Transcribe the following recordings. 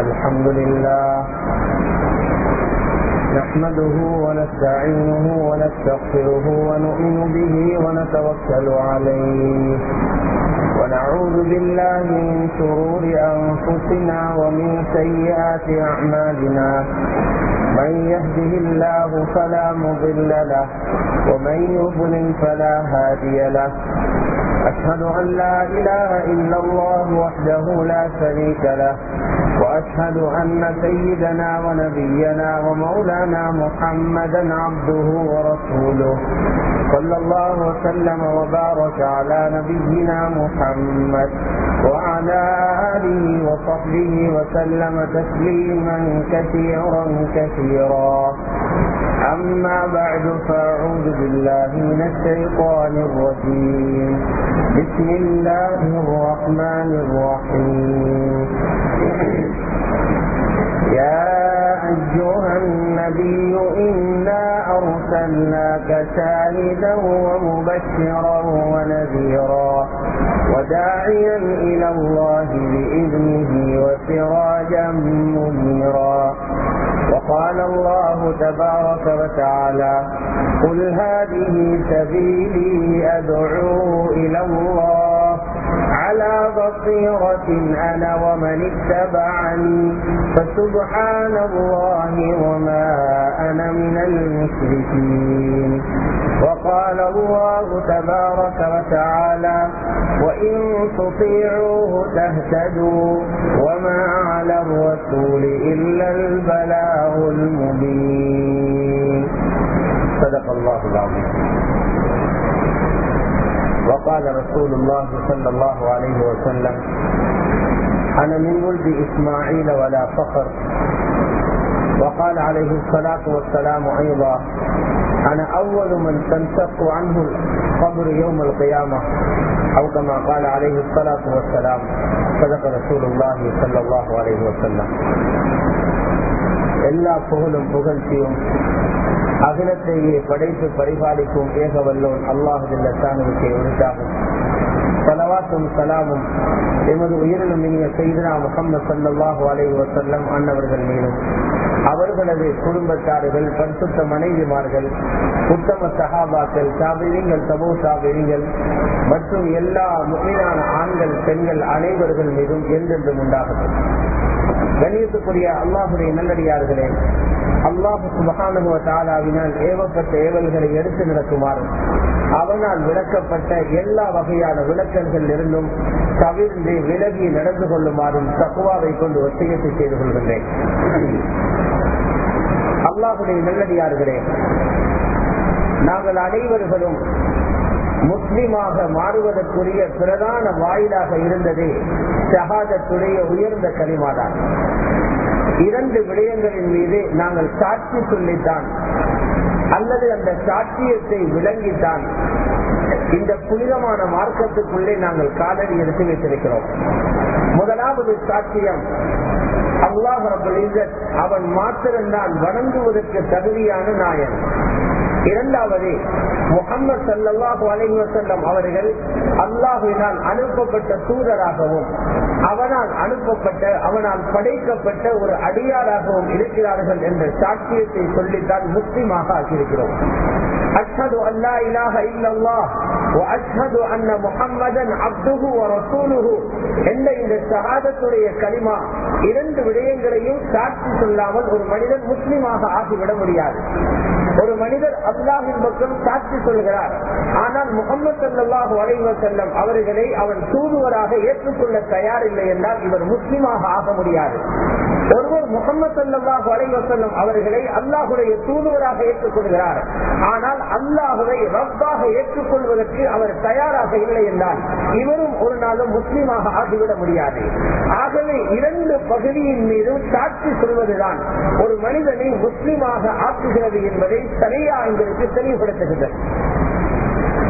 الحمد لله نحمده ونستعينه ونستغفره ونؤمن به ونتوكل عليه ونعوذ بالله من شرور أنفسنا ومن سيئات أعمالنا من يهده الله فلا مضل له ومن يضلل فلا هادي له أشهد أن لا إله إلا الله وحده لا شريك له وأشهد أن سيدنا ونبينا ومولانا محمدا عبده ورسوله صلى الله وسلم وبارك على نبينا محمد وعلى آله وصحبه وسلم تسليما كثيرا كثيرا أما بعد فأعوذ بالله من الشيطان الرجيم بسم الله الرحمن الرحيم يا أيها النبي إنا أرسلناك شاهدا ومبشرا ونذيرا وداعيا إلى الله بإذنه وسراجا منيرا وقال الله تبارك وتعالى قل هذه سبيلي أدعو إلى الله على بصيرة أنا ومن اتبعني فسبحان الله وما أنا من المشركين وقال الله تبارك وتعالى وإن تطيعوه تهتدوا وما على الرسول إلا البلاغ المبين صدق الله العظيم وقال رسول الله صلى الله عليه وسلم أنا من ولد إسماعيل ولا فخر وقال عليه الصلاة والسلام أيضا أنا أول من تنشق عنه القبر يوم القيامة أو كما قال عليه الصلاة والسلام صدق رسول الله صلى الله عليه وسلم எல்லா புகழும் புகழ்ச்சியும் அகிலத்தையே படைத்து பரிபாலிக்கும் ஏகவல்லோன் அல்லாஹுல்லானுக்கு உரித்தாகும் சலவாத்தும் சலாமும் எமது உயிரிலும் இனிய செய்தனா முகமது சல்லாஹூ அலை வசல்லம் அன்னவர்கள் மீதும் அவர்களது குடும்பத்தார்கள் பரிசுத்த மனைவிமார்கள் உத்தம சகாபாக்கள் சாபிரியங்கள் சமூக சாபிரியங்கள் மற்றும் எல்லா முக்கியமான ஆண்கள் பெண்கள் அனைவர்கள் மீதும் என்றென்றும் உண்டாகட்டும் கணியத்துக்குரிய அல்லாஹுடைய நல்லடியார்களே அல்லாஹு சுபகானுபவ தாலாவினால் ஏவப்பட்ட ஏவல்களை எடுத்து நடக்குமாறு அவனால் விளக்கப்பட்ட எல்லா வகையான விளக்கல்கள் இருந்தும் தவிர்ந்து விலகி நடந்து கொள்ளுமாறும் தக்குவாவை கொண்டு ஒத்தியத்தை செய்து கொள்கின்றேன் அல்லாஹுடைய நல்லடியார்களே நாங்கள் அனைவர்களும் முஸ்லிமாக மாறுவதற்குரிய பிரதான வாயிலாக இருந்ததே ஷஹாதத்துடைய உயர்ந்த களிமாதான் இரண்டு விடயங்களின் மீது நாங்கள் சாட்சி சொல்லித்தான் அல்லது அந்த சாட்சியத்தை விளங்கித்தான் இந்த புனிதமான மார்க்கத்துக்குள்ளே நாங்கள் காலடி எடுத்து வைத்திருக்கிறோம் முதலாவது சாட்சியம் அல்லாஹ் அவன் மாத்திரம்தான் வணங்குவதற்கு தகுதியான நாயன் இரண்டாவது முகமது சல்லாஹூ அலைவசல்லம் அவர்கள் அல்லாஹுவினால் அனுப்பப்பட்ட தூதராகவும் அவனால் அனுப்பப்பட்ட அவனால் படைக்கப்பட்ட ஒரு அடியாராகவும் இருக்கிறார்கள் என்ற சாட்சியத்தை சொல்லித்தான் முஸ்லிமாக ஆக்கியிருக்கிறோம் அஷ்ஹது அல்லா இலாஹ இல்லல்லாஹ் واشهد ان محمدا عبده ورسوله என்ற இந்த ஷஹாதத்துடைய கலிமா இரண்டு விடயங்களையும் சாட்சி சொல்லாமல் ஒரு மனிதன் முஸ்லிமாக ஆகிவிட முடியாது ஒரு மனிதர் அல்லாஹின் பக்கம் சாட்சி சொல்கிறார் ஆனால் முகமது சல்லாஹூ அலைவ செல்லம் அவர்களை அவன் தூதுவராக ஏற்றுக்கொள்ள தயாரில்லை என்றால் இவர் முஸ்லிமாக ஆக முடியாது ஒருவர் முகமது சல்லாஹூ அலைவ செல்லம் அவர்களை அல்லாஹுடைய தூதுவராக ஏற்றுக்கொள்கிறார் ஆனால் அல்லாஹுவை ரப்பாக ஏற்றுக்கொள்வதற்கு அவர் தயாராக இல்லை என்றால் இவரும் ஒரு நாளும் முஸ்லீமாக ஆகிவிட முடியாது ஆகவே இரண்டு பகுதியின் மீதும் சாட்சி சொல்வதுதான் ஒரு மனிதனை முஸ்லீமாக ஆக்குகிறது என்பதை சரியா எங்களுக்கு தெளிவுபடுத்துகிறது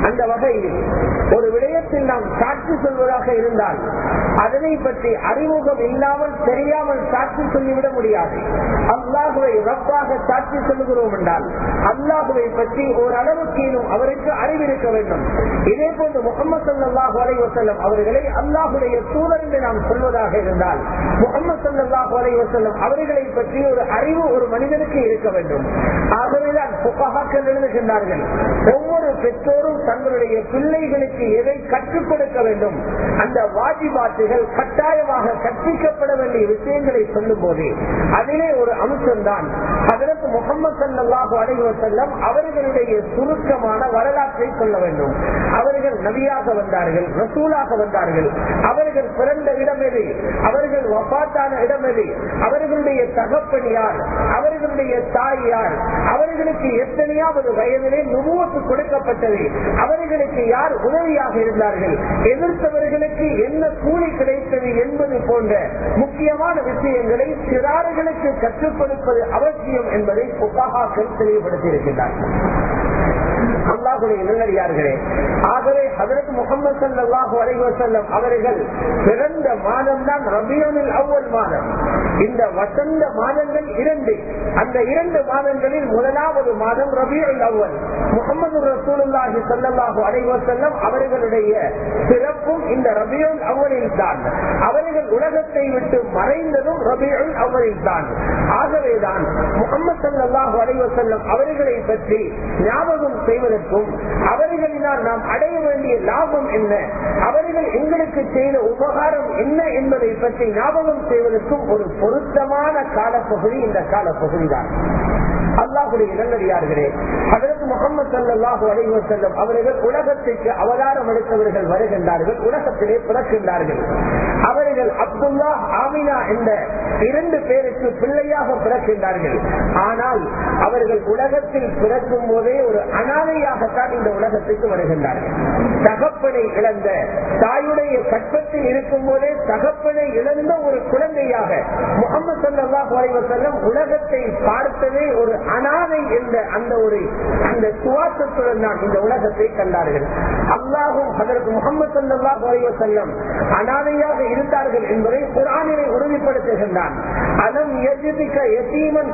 அந்த வகையில் ஒரு விடயத்தில் நாம் சாட்சி சொல்வதாக இருந்தால் அதனை பற்றி அறிமுகம் இல்லாமல் தெரியாமல் சாட்சி சொல்லிவிட முடியாது அல்லாஹுவை ரப்பாக சாட்சி சொல்லுகிறோம் என்றால் அல்லாஹுவை பற்றி ஓரளவுக்கேனும் அவருக்கு அறிவிருக்க வேண்டும் இதே போன்று முகமது சல்லாஹு அலைவசல்லம் அவர்களை அல்லாஹுடைய சூழல் என்று நாம் சொல்வதாக இருந்தால் முகமது சல்லாஹு அலைவசல்லம் அவர்களை பற்றி ஒரு அறிவு ஒரு மனிதனுக்கு இருக்க வேண்டும் ஆகவேதான் புகாக்கள் எழுதுகின்றார்கள் ஒவ்வொரு பெற்றோரும் தங்களுடைய பிள்ளைகளுக்கு எதை கற்றுக் கொடுக்க வேண்டும் அந்த வாஜிபாட்டுகள் கட்டாயமாக கற்பிக்கப்பட வேண்டிய விஷயங்களை சொல்லும் போது அதிலே ஒரு அம்சம்தான் அதற்கு முகமது சல்லாஹு அலைவசல்லம் அவர்களுடைய சுருக்கமான வரலாற்றை சொல்ல வேண்டும் அவர்கள் நபியாக வந்தார்கள் ரசூலாக வந்தார்கள் அவர்கள் பிறந்த இடம் எது அவர்கள் வபாத்தான இடம் எது அவர்களுடைய தகப்பன் யார் அவர்களுடைய தாய் யார் அவர்களுக்கு எத்தனையாவது வயதிலே நுபுவத்து கொடுக்கப்பட்டது அவர்களுக்கு யார் உதவியாக இருந்தார்கள் எதிர்த்தவர்களுக்கு என்ன கூலி கிடைத்தது என்பது போன்ற முக்கியமான விஷயங்களை சிறார்களுக்கு கற்றுக் கொடுப்பது அவசியம் என்பதை புகாக்கள் தெளிவுபடுத்தி இருக்கின்றார்கள் அல்லாஹுடைய நல்லடியார்களே ஆகவே ஹதரத் முகமது சல்லாஹூ அலைவசல்லம் அவர்கள் பிறந்த மாதம் தான் ரபியோனில் அவ்வள் மாதம் இந்த வசந்த மாதங்கள் இரண்டு அந்த இரண்டு மாதங்களில் முதலாவது மாதம் ரபியுல் அவ்வல் முகமது ரசூலுல்லாஹி சல்லாஹூ அலைவசல்லம் அவர்களுடைய பிறப்பும் இந்த ரபியுல் அவ்வளில் தான் அவர்கள் உலகத்தை விட்டு மறைந்ததும் ரபியுல் அவ்வளில் தான் ஆகவேதான் முகமது சல்லாஹூ அலைவசல்லம் அவர்களை பற்றி ஞாபகம் செய்வதற்கும் அவர்களினால் நாம் அடைய வேண்டிய லாபம் என்ன அவர்கள் எங்களுக்கு செய்த உபகாரம் என்ன என்பதை பற்றி ஞாபகம் செய்வதற்கும் ஒரு பொருத்தமான காலப்பகுதி இந்த காலப்பகுதி தான் அல்லாஹுடைய நல்லடியார்களே அதற்கு முகமது சல்லாஹூ அலைவ செல்லும் அவர்கள் உலகத்திற்கு அவதாரம் எடுத்தவர்கள் வருகின்றார்கள் உலகத்திலே பிறக்கின்றார்கள் அவர்கள் அப்துல்லா ஆமினா என்ற இரண்டு பேருக்கு பிள்ளையாக பிறக்கின்றார்கள் ஆனால் அவர்கள் உலகத்தில் பிறக்கும் போதே ஒரு அனாதையாகத்தான் இந்த உலகத்துக்கு வருகின்றார்கள் தகப்பனை இழந்த தாயுடைய கற்பத்தில் இருக்கும் போதே தகப்பனை இழந்த ஒரு குழந்தையாக முகமது சல்லாஹூ அலைவ செல்லம் உலகத்தை பார்த்ததே ஒரு அனாதை என்ற அந்த ஒரு அந்த சுவாசத்துடன் தான் இந்த உலகத்தை கண்டார்கள் அல்லாஹும் அதற்கு முகமது சல்லாஹூ அலைவ செல்லம் அனாதையாக இருந்தார்கள் என்பதை குரானினை உறுதிப்படுத்துகின்றான் அலம் எதிர்க்க எத்தீமன்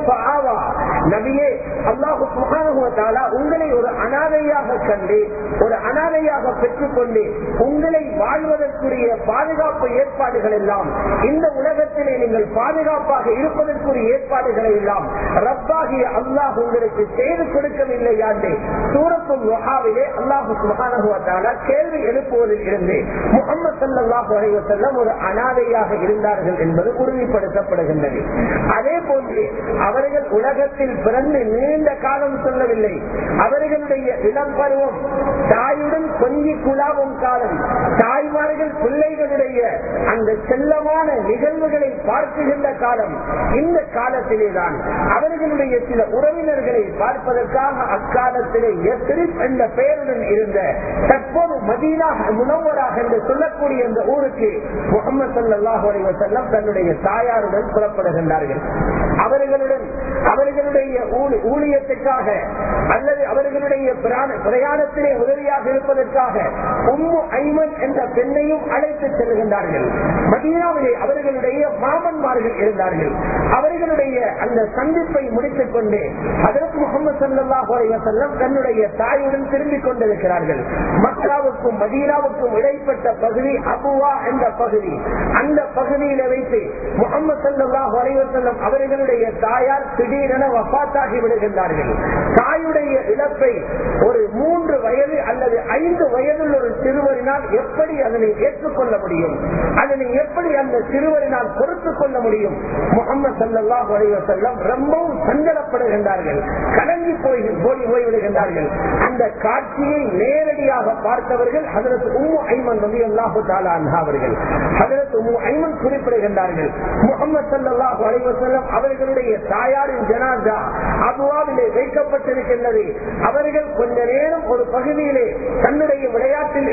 நபியே அல்லாஹு சுகானுவத்தாலா உங்களை ஒரு அனாதையாக கண்டு ஒரு அனாதையாக பெற்றுக்கொண்டு உங்களை வாழ்வதற்குரிய பாதுகாப்பு ஏற்பாடுகள் எல்லாம் இந்த உலகத்திலே நீங்கள் பாதுகாப்பாக இருப்பதற்குரிய ஏற்பாடுகளை எல்லாம் ரப்பாகிய அல்லாஹ் உங்களுக்கு செய்து கொடுக்கவில்லை யாண்டே சூரத்தும் வகாவிலே அல்லாஹு சுகானுவத்தாலா கேள்வி எழுப்புவதில் இருந்து முகமது சல்லாஹு அலைவசல்லம் ஒரு அனாதையாக இருந்தார்கள் என்பது உறுதிப்படுத்தப்படுகின்றது அதே போன்று அவர்கள் உலகத்தில் பிறந்து நீண்ட காலம் சொல்லவில்லை அவர்களுடைய இளம் பருவம் தாயுடன் கொஞ்சி குழாவும் காலம் தாய்மார்கள் பிள்ளைகளுடைய அந்த செல்லமான நிகழ்வுகளை பார்க்குகின்ற காலம் இந்த காலத்திலேதான் அவர்களுடைய சில உறவினர்களை பார்ப்பதற்காக அக்காலத்திலே எத்திரிப் என்ற பெயருடன் இருந்த தற்போது மதீனா முனவராக என்று சொல்லக்கூடிய இந்த ஊருக்கு முகமது சல்லாஹ் அலைவசல்லம் தன்னுடைய தாயாருடன் புறப்படுகின்றார்கள் அவர்களுடன் அவர்களுடைய ஊழியத்துக்காக அல்லது அவர்களுடைய பிரயாணத்திலே உதவியாக இருப்பதற்காக உம்மு ஐமன் என்ற பெண்ணையும் அழைத்து செல்கின்றார்கள் மதீனாவிலே அவர்களுடைய மாமன்மார்கள் இருந்தார்கள் அவர்களுடைய அந்த சந்திப்பை முடித்துக் கொண்டு அதற்கு முகமது சல்லாஹ் அலைவசல்லம் தன்னுடைய தாயுடன் திரும்பிக் கொண்டிருக்கிறார்கள் மக்காவுக்கும் மதீனாவுக்கும் இடைப்பட்ட பகுதி அபுவா என்ற பகுதி அந்த பகுதியில வைத்து முகமது சல்லாஹ் அலைவசல்லம் அவர்களுடைய தாயார் திடீரென வபாத்தாகி விடுகின்றார்கள் தாயுடைய இழப்பை ஒரு மூன்று வயது அல்லது ஐந்து வயதில் ஒரு சிறுவரினால் எப்படி அதனை ஏற்றுக்கொள்ள முடியும் அதனை எப்படி அந்த சிறுவரினால் பொறுத்துக் கொள்ள முடியும் முகமது சல்லாஹ் அலைவசல்லம் ரொம்பவும் சஞ்சலப்படுகின்றார்கள் கலங்கி போய் போய் போய்விடுகின்றார்கள் அந்த காட்சியை நேரடியாக பார்த்தவர்கள் அதற்கு உம்மு ஐமன் ரவி அல்லாஹு தாலா அவர்கள் அதற்கு உம்மு ஐமன் குறிப்பிடுகின்றார்கள் முகமது சல்லாஹு அலைவசல்லம் அவர்களுடைய தாயாரின் ஜனாதா அபுவாவிலே வைக்கப்பட்டிருக்கின்றது அவர்கள் கொஞ்ச நேரம் ஒரு பகுதியிலே தன்னுடைய விளையாட்டில்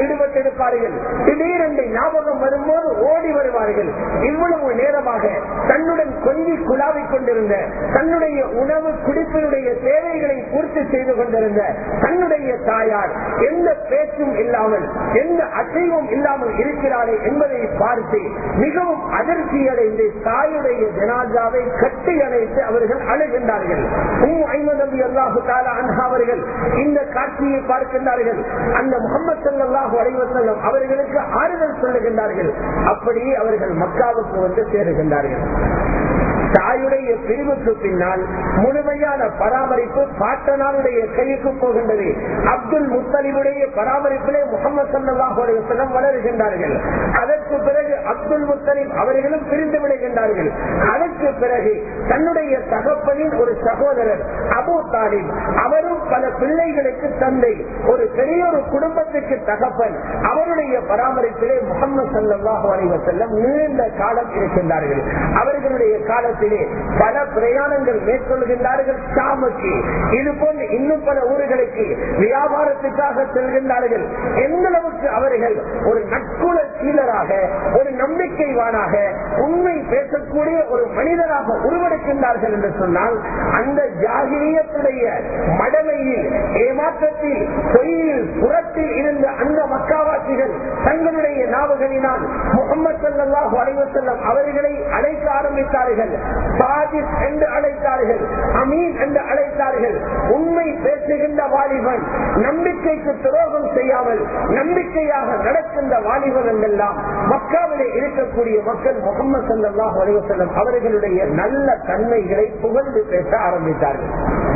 ஈடுபட்டிருப்பார்கள் திடீரென்று ஞாபகம் வரும்போது ஓடி வருவார்கள் இவ்வளவு நேரமாக தன்னுடன் கொஞ்சி குழாவிக் கொண்டிருந்த தன்னுடைய உணவு குடிப்பினுடைய தேவைகளை பூர்த்தி செய்து கொண்டிருந்த தன்னுடைய தாயார் எந்த பேச்சும் இல்லாமல் எந்த அசைவும் இல்லாமல் இருக்கிறாரே என்பதை பார்த்து மிகவும் அதிர்ச்சி அடைந்து தாயுடைய ஜனாஜாவை கட்டி அணைத்து அவர்கள் அழுகின்றார்கள் ஐம்பது அல்லாஹு தாலா அன்ஹா அவர்கள் இந்த காட்சியை பார்க்கின்றார்கள் அந்த முகமது சல்லாஹூ அலைவசல்லம் அவர்களுக்கு ஆறுதல் சொல்லுகின்றார்கள் அப்படியே அவர்கள் மக்காவுக்கு வந்து சேருகின்றார்கள் தாயுடைய பிரிவுக்கு பின்னால் முழுமையான பராமரிப்பு பாட்டனாருடைய கைக்கு போகின்றது அப்துல் முத்தலிபுடைய பராமரிப்பிலே முகமது சல்லாஹூ அலைவசல்லம் வளருகின்றார்கள் அதற்கு பிறகு அப்துல் முத்தலிப் அவர்களும் பிரிந்து விடுகின்றார்கள் அதற்கு பிறகு தன்னுடைய தகப்பனின் ஒரு சகோதரர் அபு தாலிப் அவரும் பல பிள்ளைகளுக்கு தந்தை ஒரு பெரிய ஒரு குடும்பத்துக்கு தகப்பன் அவருடைய பராமரிப்பிலே முகமது சல்லாஹூ அலைவசல்லம் நீண்ட காலம் இருக்கின்றார்கள் அவர்களுடைய காலத்திலே பல பிரயாணங்கள் மேற்கொள்கின்றார்கள் ஷாமுக்கு இது போன்ற இன்னும் பல ஊர்களுக்கு வியாபாரத்துக்காக செல்கின்றார்கள் எந்த அளவுக்கு அவர்கள் ஒரு நட்புல சீலராக ஒரு நம்பிக்கைவானாக உண்மை பேசக்கூடிய ஒரு மனிதராக உருவெடுக்கின்றார்கள் என்று சொன்னால் அந்த ஜாகிரியத்துடைய மடமையில் ஏமாற்றத்தில் பொய்யில் புறத்தில் இருந்த அந்த மக்காவாசிகள் தங்களுடைய நாவுகளினால் முகமது சல்லாஹூ அலைவசல்லம் அவர்களை அழைக்க ஆரம்பித்தார்கள் சாதித் என்று அழைத்தார்கள் அமீன் என்று அழைத்தார்கள் உண்மை பேசுகின்ற வாலிபன் நம்பிக்கைக்கு துரோகம் செய்யாமல் நம்பிக்கையாக நடக்கின்ற வாலிபன் என்றெல்லாம் மக்காவிலே இருக்கக்கூடிய மக்கள் முகமது சல்லாஹூ அலைவசல்லம் அவர்களுடைய நல்ல தன்மைகளை புகழ்ந்து பேச ஆரம்பித்தார்கள்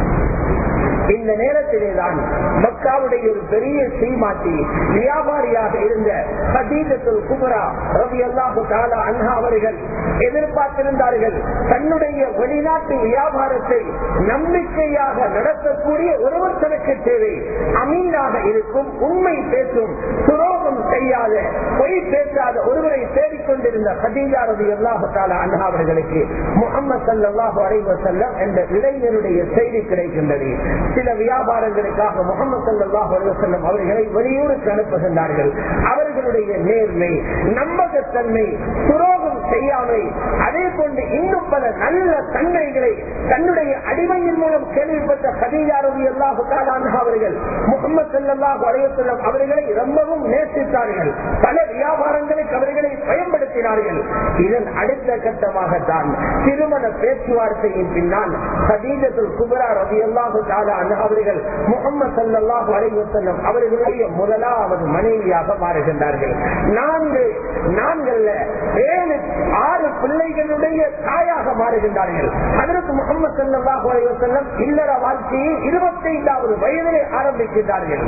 இந்த நேரத்திலே தான் மக்காவுடைய ஒரு பெரிய சீமாட்டி வியாபாரியாக இருந்த சதீகத்துல் குமரா ரவி அல்லாஹு தாலா அண்ணா அவர்கள் எதிர்பார்த்திருந்தார்கள் தன்னுடைய வெளிநாட்டு வியாபாரத்தை நம்பிக்கையாக நடத்தக்கூடிய ஒருவர் தனக்கு தேவை அமீனாக இருக்கும் உண்மை பேசும் துரோகம் செய்யாத பொய் பேசாத ஒருவரை தேடிக்கொண்டிருந்த ஹதீஜா ரவி அல்லாஹு தாலா அண்ணா அவர்களுக்கு முகமது சல்லாஹு அலைவ செல்லம் என்ற இளைஞருடைய செய்தி கிடைக்கின்றது சில வியாபாரங்களுக்காக முகமது சல்லாஹ் அலுவலம் அவர்களை வெளியூருக்கு அனுப்புகின்றார்கள் அவர்களுடைய நேர்மை நம்பகத்தன்மை துரோகம் செய்யாமை அதே போன்று இன்னும் பல நல்ல தன்மைகளை தன்னுடைய அடிமையின் மூலம் கேள்விப்பட்ட கதீஜாரதி அல்லாஹு அவர்கள் முகமது சல்லாஹ் அலுவலம் அவர்களை ரொம்பவும் நேசித்தார்கள் பல வியாபாரங்களுக்கு அவர்களை பயன்படுத்தினார்கள் இதன் அடுத்த கட்டமாகத்தான் திருமண பேச்சுவார்த்தையின் பின்னால் கதீஜத்துல் குபரா ரவி அல்லாஹு அவர்கள் முகமது சல்லாஹூ அலைவசல்லம் அவர்களுடைய முதலாவது மனைவியாக மாறுகின்றார்கள் நான்கு நான்கல்ல ஏழு ஆறு பிள்ளைகளுடைய தாயாக மாறுகின்றார்கள் அதற்கு முகமது சல்லாஹூ அலைவசல்லம் இல்லற வாழ்க்கையை இருபத்தைந்தாவது வயதிலே ஆரம்பிக்கின்றார்கள்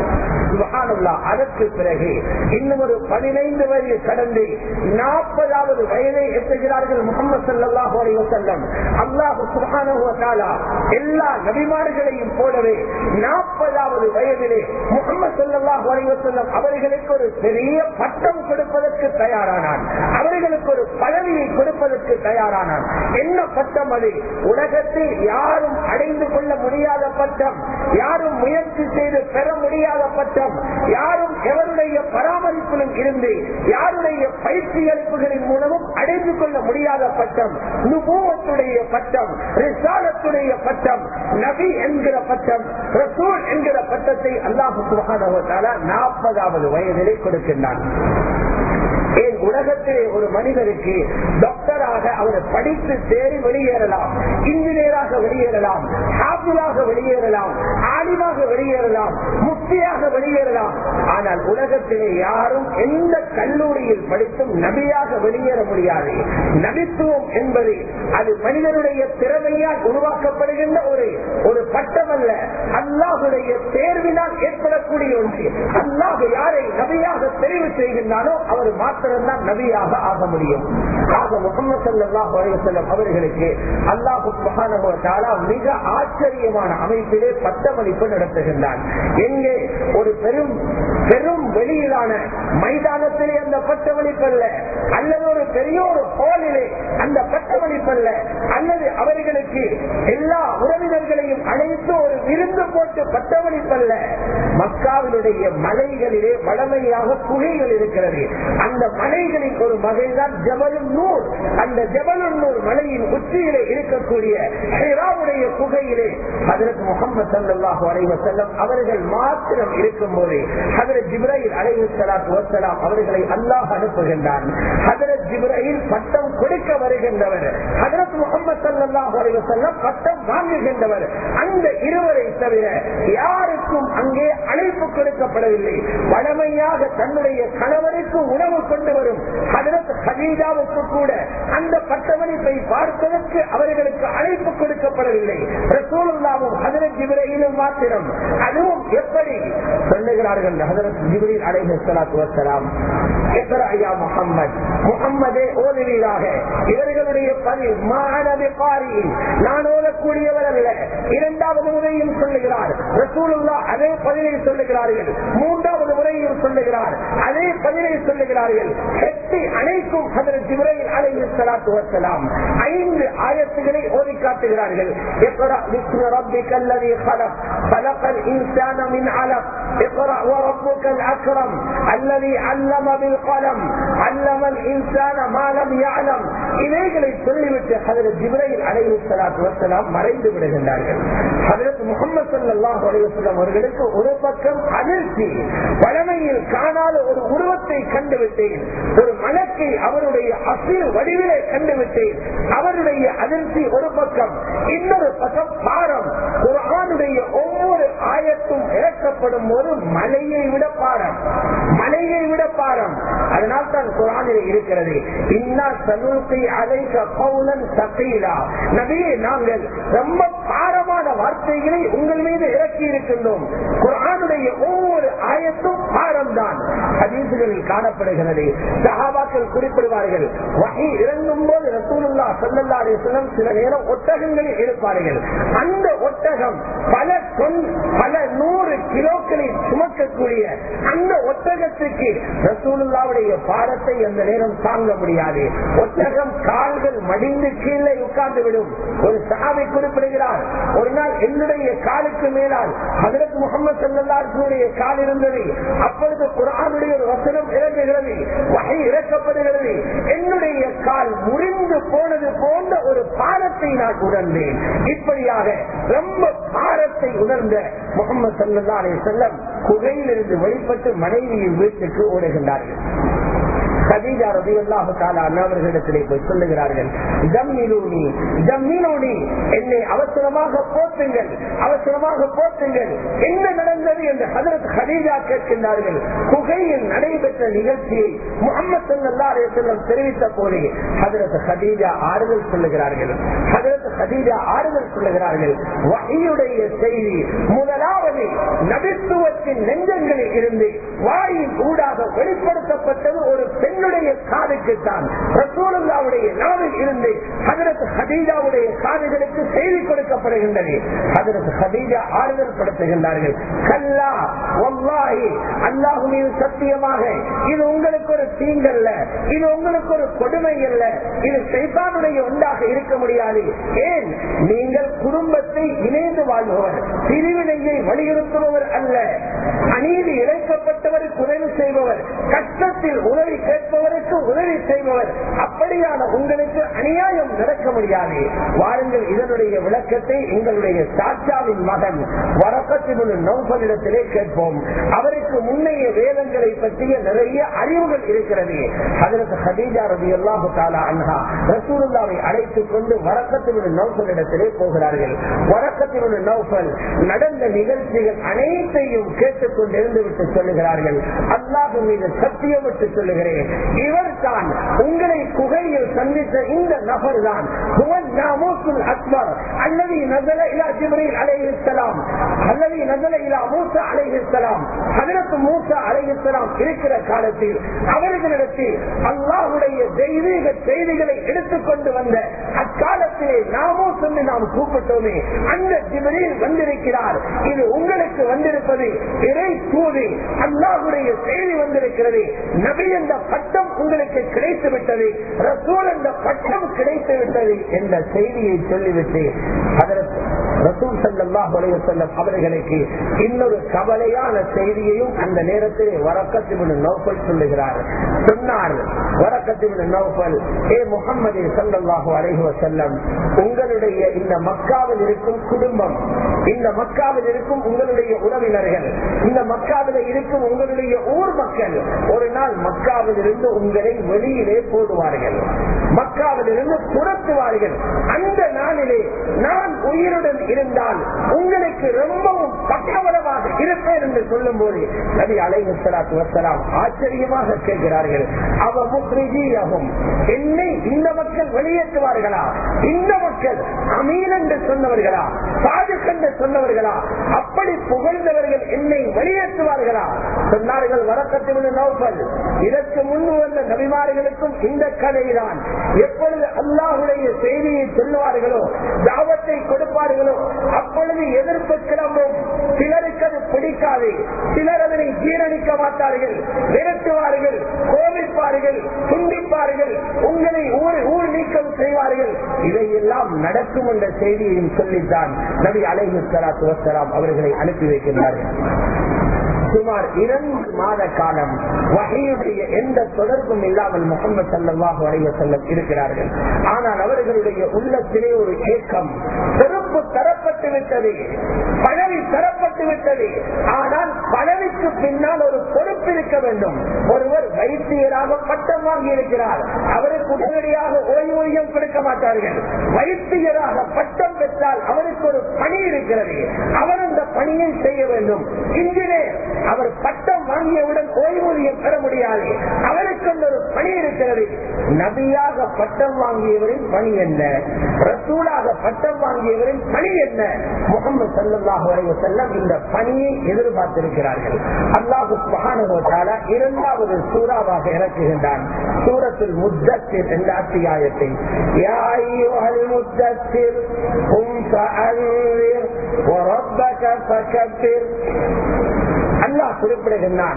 அதற்கு பிறகு இன்னும் ஒரு பதினைந்து வயது கடந்து நாற்பதாவது வயதை எட்டுகிறார்கள் முகமது சல்லாஹூ அலைவசல்லம் அல்லாஹு சுகான எல்லா நபிமார்களையும் போலவே நாற்பதாவது வயதிலே முகமது சல்லாஹ் அலைவசல்லம் அவர்களுக்கு ஒரு பெரிய பட்டம் கொடுப்பதற்கு தயாரானான் அவர்களுக்கு ஒரு பதவியை கொடுப்பதற்கு தயாரானான் என்ன பட்டம் அது உலகத்தில் யாரும் அடைந்து கொள்ள முடியாத பட்டம் யாரும் முயற்சி செய்து பெற முடியாத பட்டம் யாரும் எவருடைய பராமரிப்பிலும் இருந்து யாருடைய பயிற்சி அளிப்புகளின் மூலமும் அடைந்து கொள்ள முடியாத பட்டம் நுபூவத்துடைய பட்டம் ரிசாலத்துடைய பட்டம் நபி என்கிற பட்டம் ரசூல் என்கிற பட்டத்தை அல்லாஹு சுகான நாற்பதாவது வயதிலே கொடுக்கின்றான் ஏன் உலகத்திலே ஒரு மனிதருக்கு டாக்டராக அவர் படித்து தேறி வெளியேறலாம் இன்ஜினியராக வெளியேறலாம் ஹாபிலாக வெளியேறலாம் ஆலிமாக வெளியேறலாம் முக்தியாக வெளியேறலாம் ஆனால் உலகத்திலே யாரும் எந்த கல்லூரியில் படித்தும் நபியாக வெளியேற முடியாது நபித்துவம் என்பது அது மனிதனுடைய திறமையால் உருவாக்கப்படுகின்ற ஒரு ஒரு பட்டம் அல்ல அல்லாஹுடைய தேர்வினால் ஏற்படக்கூடிய ஒன்று அல்லாஹ் யாரை நபியாக தெரிவு செய்கின்றானோ அவர் மாத்திரம்தான் நபியாக ஆக முடியும் ஆக முகமது சல்லாஹ் அலைவசல்லம் அவர்களுக்கு அல்லாஹு மிக ஆச்சரியமான அமைப்பிலே பட்டமளிப்பு நடத்துகின்றான் எங்கே ஒரு பெரும் பெரும் வெளியிலான மைதானத்திலே அந்த பட்டமளிப்பல்ல அல்லது ஒரு பெரிய ஒரு ஹோலிலே அந்த பட்டமளிப்பல்ல அல்லது அவர்களுக்கு எல்லா உறவினர்களையும் அழைத்து ஒரு விருந்து போட்டு பட்டமளிப்பல்ல மக்காவினுடைய மலைகளிலே வளமையாக குகைகள் இருக்கிறது அந்த மலைகளின் ஒரு வகைதான் ஜபலும் நூர் அந்த அந்த ஜபலுன்னூர் மலையின் உச்சியிலே இருக்கக்கூடிய ஹிராவுடைய குகையிலே ஹதரத் முகமது சல்லாஹூ அலைவ செல்லம் அவர்கள் மாத்திரம் இருக்கும் போது ஹதரத் ஜிப்ராஹில் அலைஹி சலாத்து வசலாம் அவர்களை அல்லாஹ் அனுப்புகின்றான் ஹதரத் ஜிப்ராஹில் பட்டம் கொடுக்க வருகின்றவர் ஹதரத் முகமது சல்லாஹூ அலைவ செல்லம் பட்டம் வாங்குகின்றவர் அந்த இருவரை தவிர யாருக்கும் அங்கே அழைப்பு கொடுக்கப்படவில்லை வளமையாக தன்னுடைய கணவருக்கு உணவு கொண்டு வரும் ஹதரத் ஹதீஜாவுக்கு கூட அந்த பட்டமளிப்பை பார்ப்பதற்கு அவர்களுக்கு அழைப்பு கொடுக்கப்படவில்லை ரசூலுல்லாவும் ஹதரத் ஜிப்ரையிலும் மாத்திரம் அதுவும் எப்படி சொல்லுகிறார்கள் ஹதரத் ஜிப்ரீல் அலைஹி ஸலாத்து வஸலாம் இக்ரா யா முஹம்மத் முஹம்மதே ஓதுவீராக இவர்களுடைய பதில் மானபி காரி நான் ஓதக்கூடியவர் அல்ல இரண்டாவது முறையும் சொல்லுகிறார் ரசூலுல்லா அதே பதிலை சொல்லுகிறார்கள் மூன்றாவது முறையும் சொல்லுகிறார் அதே பதிலை சொல்லுகிறார்கள் கெட்டி அனைத்தும் ஹதரத் ஜிப்ரையில் அலைஹி ஸலாத்து வஸலாம் ஐந்து ஆயத்துகளை ஓதி காட்டுகிறார்கள் اقرأ باسم ربك الذي خلق خلق الإنسان من علق اقرأ وربك الأكرم الذي علم بالقلم علم الإنسان ما لم يعلم இவைகளை சொல்லிவிட்டு ஹதரத் ஜிப்ரையில் அலைஹி ஸலாத்து வஸலாம் மறைந்து விடுகின்றார்கள் ஹதரத் முகமது ஸல்லல்லாஹு அலைஹி வஸல்லம் அவர்களுக்கு ஒரு பக்கம் அதிர்ச்சி பழமையில் காணாத ஒரு உருவத்தை கண்டுவிட்டேன் ஒரு மலக்கை அவருடைய அசில் வடிவிலே கண்டுவிட்டேன் அவருடைய அதிர்ச்சி ஒரு பக்கம் இன்னொரு பக்கம் பாரம் குரானுடைய ஒவ்வொரு ஆயத்தும் இறக்கப்படும் போது மலையை விட பாரம் மலையை விட பாரம் அதனால் தான் குரானில் இருக்கிறது இன்னா சலுக்கை அழைக்க பௌலன் சகைலா நபியை நாங்கள் ரொம்ப பாரமான வார்த்தைகளை உங்கள் மீது இறக்கி இருக்கின்றோம் குரானுடைய ஒவ்வொரு ஆயத்தும் பாரம் தான் ஹதீசுகளில் காணப்படுகிறது சஹாபாக்கள் குறிப்பிடுவார்கள் வகை இறங்கும் போது ரசூலுல்லா சல்லல்லா அலிஸ்லம் சில நேரம் ஒட்டகங்களில் இருப்பார்கள் அந்த ஒட்டகம் பல தொன் பல நூறு கிலோக்களை சுமக்கக்கூடிய அந்த ஒட்டகத்துக்கு ரசூலுல்லாவுடைய பாரத்தை அந்த நேரம் தாங்க முடியாது ஒட்டகம் கால்கள் மடிந்து கீழே உட்கார்ந்து விடும் ஒரு சாவை குறிப்பிடுகிறார் ஒரு நாள் என்னுடைய காலுக்கு மேலால் ஹதரத் முகமது சல்லாருடைய கால் இருந்தது அப்பொழுது குரானுடைய ஒரு வசனம் இறங்குகிறது வகை இறக்கப்படுகிறது என்னுடைய கால் முறிந்து போனது போன்ற ஒரு பாரத்தை நான் உணர்ந்தேன் இப்படியாக ரொம்ப பாரத்தை உணர்ந்த முகமது சல்லா அலி செல்லம் குகையிலிருந்து வெளிப்பட்டு மனைவியின் வீட்டுக்கு ஓடுகின்றார்கள் கதீஜா ரதியல்லாஹு தஆலா அவர்களிடத்திலே போய் சொல்லுகிறார்கள் ஜம்மிலூனி ஜம்மிலூனி என்னை அவசரமாக போற்றுங்கள் அவசரமாக போற்றுங்கள் என்ன நடந்தது என்று ஹதரத் ஹதீஜா கேட்கின்றார்கள் குகையில் நடைபெற்ற நிகழ்ச்சியை முகமது ஸல்லல்லாஹு அலைஹி வஸல்லம் தெரிவித்த போதே ஹதரத் ஹதீஜா ஆறுதல் சொல்லுகிறார்கள் ஹதரத் ஹதீஜா ஆறுதல் சொல்லுகிறார்கள் வஹீயுடைய செய்தி முதலாவது நபித்துவத்தின் நெஞ்சங்களில் இருந்து வாயின் ஊடாக வெளிப்படுத்தப்பட்டது ஒரு பெண்ணுடைய காதுக்குத்தான் ரசூலுல்லாவுடைய நாவில் இருந்து ஹதரத் ஹதீஜாவுடைய காதுகளுக்கு செய்தி கொடுக்கப்படுகின்றது ஹதரத் ஹதீஜா ஆறுதல் படுத்துகின்றார்கள் கல்லா வல்லாஹி அல்லாஹு மீது சத்தியமாக இது உங்களுக்கு ஒரு தீங்கல்ல இது உங்களுக்கு ஒரு கொடுமை அல்ல இது சைத்தானுடைய ஒன்றாக இருக்க முடியாது ஏன் நீங்கள் குடும்பத்தை இணைந்து வாழ்பவர் பிரிவினையை வலியுறுத்துபவர் அல்ல அநீதி இழைக்கப்பட்டவருக்கு உதவி செய்பவர் கஷ்டத்தில் உதவி கேட்பவருக்கு உதவி செய்பவர் அப்படியான உங்களுக்கு அநியாயம் நடக்க முடியாது வாருங்கள் இதனுடைய விளக்கத்தை எங்களுடைய சாட்சாவின் மகன் வரக்கத்தினுடைய நௌபலிடத்திலே கேட்போம் அவருக்கு முன்னைய வேதங்களை பற்றிய நிறைய அறிவுகள் இருக்கிறது அதற்கு ஹதீஜா ரவி அல்லாஹு தாலா அன்ஹா ரசூலுல்லாவை அழைத்துக் கொண்டு வரக்கத்தினுடைய நௌபலிடத்திலே போகிறார்கள் வரக்கத்தினுடைய நௌபல் நடந்த நிகழ்ச்சிகள் அனைத்தையும் கேட்டுக்கொண்டு இருந்து விட்டு சொல்லுகிறார்கள் அல்லாஹு மீது சத்தியம் விட்டு சொல்லுகிறேன் இவர் தான் உங்களை குகையில் சந்தித்த இந்த நபர் தான் அக்பர் அல்லது நசல இலா ஜிப்ரீல் அலைஹிஸ்ஸலாம் அல்லது நசல இலா மூசா அலைஹிஸ்ஸலாம் ஹஜரத் மூசா அலைஹிஸ்ஸலாம் இருக்கிற காலத்தில் அவர்களிடத்தில் அல்லாஹ்வுடைய தெய்வீக செய்திகளை எடுத்துக்கொண்டு வந்த அக்காலத்திலே நாமோ சொல்லி நாம் கூப்பிட்டோமே அந்த ஜிப்ரீல் வந்திருக்கிறார் இது உங்களுக்கு வந்திருப்பது இறை தூது அல்லாஹுடைய செய்தி வந்திருக்கிறது நபி என்ற பட்டம் உங்களுக்கு கிடைத்து விட்டது ரசூல் என்ற பட்டம் கிடைத்து விட்டது என்ற செய்தியை சொல்லிவிட்டு அதற்கு ரசூல் சல்லாஹ் செல்லம் அவர்களுக்கு இன்னொரு கவலையான செய்தியையும் அந்த நேரத்தில் வரக்கத்தின் நோக்கல் சொல்லுகிறார் சொன்னார் வரக்கத்தின் நோக்கல் ஏ முகமது சல்லாஹு அலைஹி வசல்லம் உங்களுடைய இந்த மக்காவில் இருக்கும் குடும்பம் இந்த மக்காவில் இருக்கும் உங்களுடைய உறவினர்கள் இந்த மக்காவில் இருக்கும் உங்களுடைய ஊர் மக்கள் ஒரு நாள் மக்காவில் இருந்து உங்களை வெளியிலே போடுவார்கள் மக்காவில் இருந்து துரத்துவார்கள் அந்த நாளிலே நான் உயிருடன் இருந்தால் உங்களுக்கு ரொம்பவும் பக்கவரமாக இருப்பேன் என்று சொல்லும் போது நபி அலைஹலாத்து வசலாம் ஆச்சரியமாக கேட்கிறார்கள் அவ முக்ரிஜியாகும் என்னை இந்த மக்கள் வெளியேற்றுவார்களா இந்த மக்கள் அமீன் என்று சொன்னவர்களா சாதுக் என்று சொன்னவர்களா அப்படி புகழ்ந்தவர்கள் என்னை வெளியேற்றுவார்களா சொன்னார்கள் வரக்கத்தில் நோக்கல் இதற்கு முன்பு வந்த நபிமார்களுக்கும் இந்த கதைதான் எப்பொழுது அல்லாஹுடைய செய்தியை சொல்லுவார்களோ தாவத்தை கொடுப்பார்களோ அப்பொழுது எதிர்ப்பு கிளம்பும் சிலருக்கு அது பிடிக்காது சிலர் அதனை ஜீரணிக்க மாட்டார்கள் விரட்டுவார்கள் கோபிப்பார்கள் துண்டிப்பார்கள் உங்களை ஊர் ஊர் நீக்கம் செய்வார்கள் இதையெல்லாம் நடக்கும் என்ற செய்தியையும் சொல்லித்தான் நபி அலைஹி சலாத்து வசலாம் அவர்களை அனுப்பி வைக்கின்றார்கள் சுமார் இரண்டு மாத காலம் வகையுடைய எந்த தொடர்பும் இல்லாமல் முகமது சல்லாஹு அலைய செல்லம் இருக்கிறார்கள் ஆனால் அவர்களுடைய உள்ளத்திலே ஒரு ஏக்கம் பொறுப்பு தரப்பட்டு விட்டது பதவி தரப்பட்டு விட்டது ஆனால் பதவிக்கு பின்னால் ஒரு பொறுப்பு இருக்க வேண்டும் ஒருவர் வைத்தியராக பட்டம் வாங்கி இருக்கிறார் அவருக்கு உடனடியாக ஓய்வூதியம் கொடுக்க மாட்டார்கள் வைத்தியராக பட்டம் பெற்றால் அவருக்கு ஒரு பணி இருக்கிறது அவர் அந்த பணியை செய்ய வேண்டும் இன்ஜினியர் அவர் பட்டம் வாங்கியவுடன் ஓய்வூதியம் பெற முடியாது அவருக்கு ஒரு பணி இருக்கிறது நபியாக பட்டம் வாங்கியவரின் பணி என்ன ரசூலாக பட்டம் வாங்கியவரின் பணி என்ன முகமது சல்லாஹு அலைவ செல்லம் இந்த பணியை எதிர்பார்த்திருக்கிறார்கள் அல்லாஹு மகானுவத்தால இரண்டாவது சூறாவாக இறக்குகின்றான் சூரத்தில் முத்தத்தில் என்ற அத்தியாயத்தை முத்தத்தில் அல்லாஹ் குறிப்பிடுகின்றான்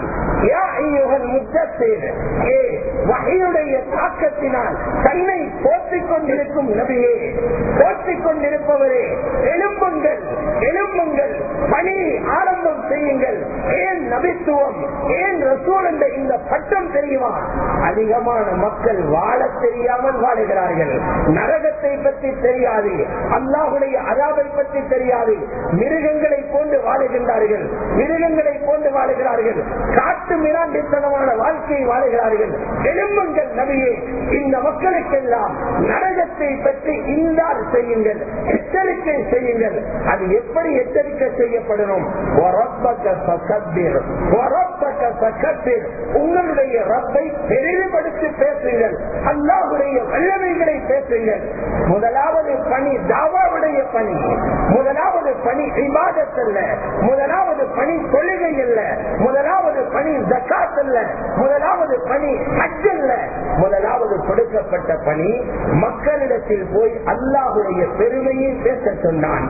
தாக்கத்தினால் தன்னை போற்றிக் கொண்டிருக்கும் நபியே போற்றிக் கொண்டிருப்பவரே எழும்புங்கள் எழும்புங்கள் பணியை ஆரம்பம் செய்யுங்கள் ஏன் நபித்துவம் ஏன் ரசூல் என்ற இந்த பட்டம் தெரியுமா அதிகமான மக்கள் வாழ தெரியாமல் வாழுகிறார்கள் நரகத்தை பற்றி தெரியாது அல்லாஹுடைய அதாவை பற்றி தெரியாது மிருகங்களை போன்று வாழுகின்றார்கள் மிருகங்களை போன்று வாழுகிறார்கள் காட்டு மிராண்டித்தனமான வாழ்க்கையை வாழுகிறார்கள் எழும்புங்கள் நபியே இந்த மக்களுக்கெல்லாம் நரகத்தை பற்றி இந்தார் செய்யுங்கள் எச்சரிக்கை செய்யுங்கள் அது எப்படி எச்சரிக்கை செய்யப்படணும் உங்களுடைய ரப்பை பெரிதுபடுத்தி பேசுங்கள் அல்லாஹுடைய வல்லமைகளை பேசுங்கள் முதலாவது பணி தாவாவுடைய பணி முதலாவது பணி விவாதத்தல்ல முதலாவது பணி தொழுகை அல்ல முதலாவது பணி ஜக்காத் அல்ல முதலாவது பணி ஹஜ் அல்ல முதலாவது கொடுக்கப்பட்ட பணி மக்களிடத்தில் போய் அல்லாஹுடைய பெருமையை பேச சொன்னான்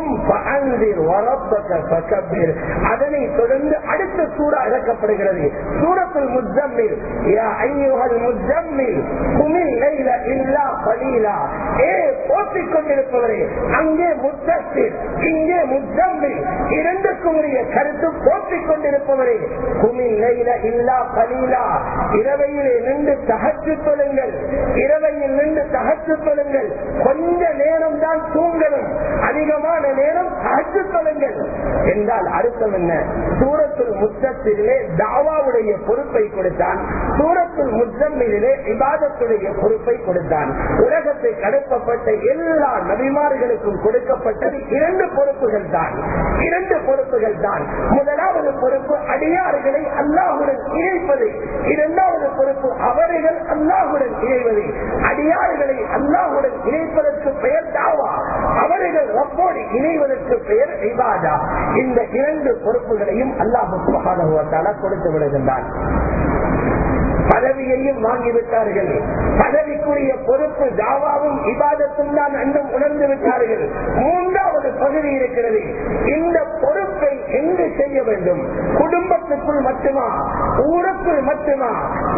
அதனை தொடர்ந்து அடுத்த சூறா இறக்கப்படுகிறது சூரத்தில் முஜம்மில் முஜம்மில் குமில் லைல இல்லா பலீலா ஏ போட்டிக் கொண்டிருப்பவரே அங்கே முத்தத்தில் இங்கே முஜம்மில் இரண்டுக்கும் உரிய கருத்து போட்டிக் கொண்டிருப்பவரே குமில் லைல இல்லா பலீலா இரவையிலே நின்று தகச்சு தொழுங்கள் இரவையில் நின்று தகச்சு தொழுங்கள் கொஞ்ச நேரம் தான் தூங்கணும் அதிகமான நேரம் தகச்சு தொழுங்கள் என்றால் அர்த்தம் என்ன சூரத்துல் முத்தத்திலே தாவாவுடைய பொறுப்பை கொடுத்தான் சூரத்துல் முத்தம்மிலே விவாதத்துடைய பொறுப்பை கொடுத்தான் உலகத்தை கடப்பப்பட்ட எல்லா நபிமார்களுக்கும் கொடுக்கப்பட்டது இரண்டு பொறுப்புகள் தான் இரண்டு பொறுப்புகள் தான் முதலாவது பொறுப்பு அடியார்களை அல்லாஹுடன் இணைப்பது இரண்டாவது பொறுப்பு அவர்கள் அல்லாஹுடன் இணைவது அடியார்களை அல்லாஹுடன் இணைப்பதற்கு பெயர் தாவா அவர்கள் ரப்போடு இணைவதற்கு பெயர் இபாதா இந்த இரண்டு பொறுப்புகளையும் அல்லாஹு சுபகான கொடுத்து விடுகின்றான் பதவியையும் வாங்கிவிட்டார்கள் பதவிக்குரிய பொறுப்பு தாவாவும் இபாதத்தும் தான் என்றும் உணர்ந்து விட்டார்கள் மூன்றாவது பகுதி இருக்கிறது இந்த பொறுப்பை எங்கு செய்ய வேண்டும் குடும்பத்துக்குள் மட்டுமா ஊருக்குள் மட்டுமா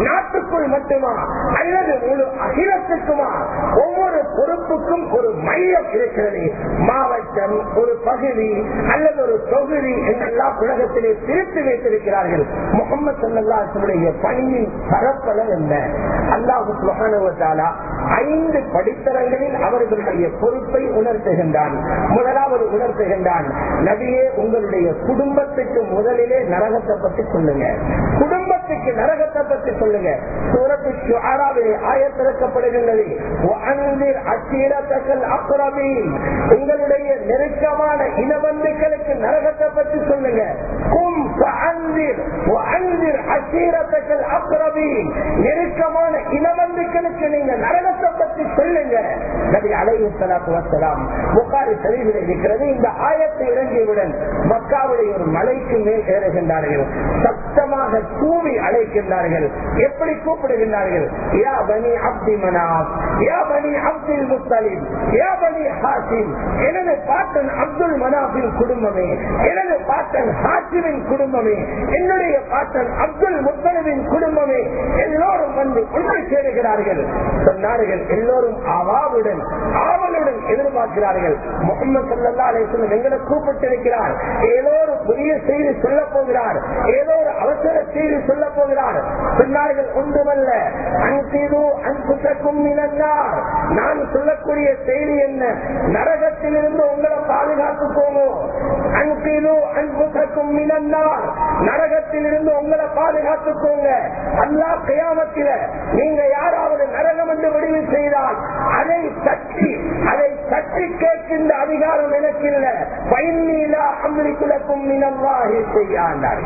நாட்டுக்குள் மட்டுமா அல்லது முழு அகிலத்துக்குமா ஒவ்வொரு பொறுப்புக்கும் ஒரு மைய ஒன்றியம் இருக்கிறது மாவட்டம் ஒரு பகுதி அல்லது ஒரு தொகுதி என்றெல்லாம் உலகத்திலே பிரித்து வைத்திருக்கிறார்கள் முகமது சல்லாசுடைய பணியின் பரப்பளவு என்ன அல்லாஹு சுகானுவத்தாலா ஐந்து படித்தரங்களில் அவர்களுடைய பொறுப்பை உணர்த்துகின்றான் முதலாவது உணர்த்துகின்றான் நபியே உங்களுடைய குடும்பத்துக்கு முதலிலே நரகத்தை பற்றி சொல்லுங்க குடும்பத்துக்கு நரகத்தை பற்றி சொல்லுங்க சூரத்துக்கு ஆறாவிலே ஆயத்திறக்கப்படுகின்றது "வஅன்திர் அசீரத்தக்கல் அக்ரபீன்." உங்களுடைய நெருக்கமான இனபந்துக்களுக்கு நரகத்தை பற்றி சொல்லுங்க கும் ஃபஅன்திர் வஅன்திர் அசீரத்தக்கல் அக்ரபீன். நெருக்கமான இனபந்துக்களுக்கு நீங்க நரகத்தை பற்றி சொல்லுங்க நபி அலைஹி ஸலாத்து வஸலாம் புகாரி ஷரீஃபில் இருக்கிறது இந்த ஆயத்தை இறங்கியவுடன் மக்காவுடைய ஒரு மலைக்கு மேல் ஏறுகின்றார்கள் சத்தமாக கூவி அழைக்கின்றார்கள் எப்படி கூப்பிடுகின்றார்கள் யா பனி அப்தி மனாப் யா பனி அப்துல் முத்தலிம் யா பனி ஹாசிம் எனது பாட்டன் அப்துல் மனாபின் குடும்பமே எனது பாட்டன் ஹாசிமின் குடும்பமே என்னுடைய பாட்டன் அப்துல் முத்தலிமின் குடும்பமே எல்லோரும் வந்து ஒன்று சேருகிறார்கள் சொன்னார்கள் எல்லோரும் அவாவுடன் ஆவலுடன் எதிர்பார்க்கிறார்கள் முகமது சல்லா அலிஸ்லம் எங்களை கூப்பிட்டிருக்கிறார் ஏதோ ஒரு புதிய செய்தி சொல்ல போகிறார் ஏதோ ஒரு அவசர செய்தி சொல்ல போகிறார் சொன்னார்கள் ஒன்றுமல்ல அன்சிது அன்புசக்கும் இனந்தார் நான் சொல்லக்கூடிய செய்தி என்ன நரகத்திலிருந்து உங்களை பாதுகாத்துக்கோங்க அன்சிது அன்புசக்கும் இனந்தார் நரகத்திலிருந்து உங்களை பாதுகாத்துக்கோங்க அல்லா கயாமத்தில நீங்க யாராவது நரகம் என்று முடிவு செய்தால் அதை தட்டி அதை தட்டி கேட்கின்ற அதிகாரம் எனக்கு இல்ல பயனீலா அமெரிக்குலக்கும் மினவாகி செய்யாண்டார்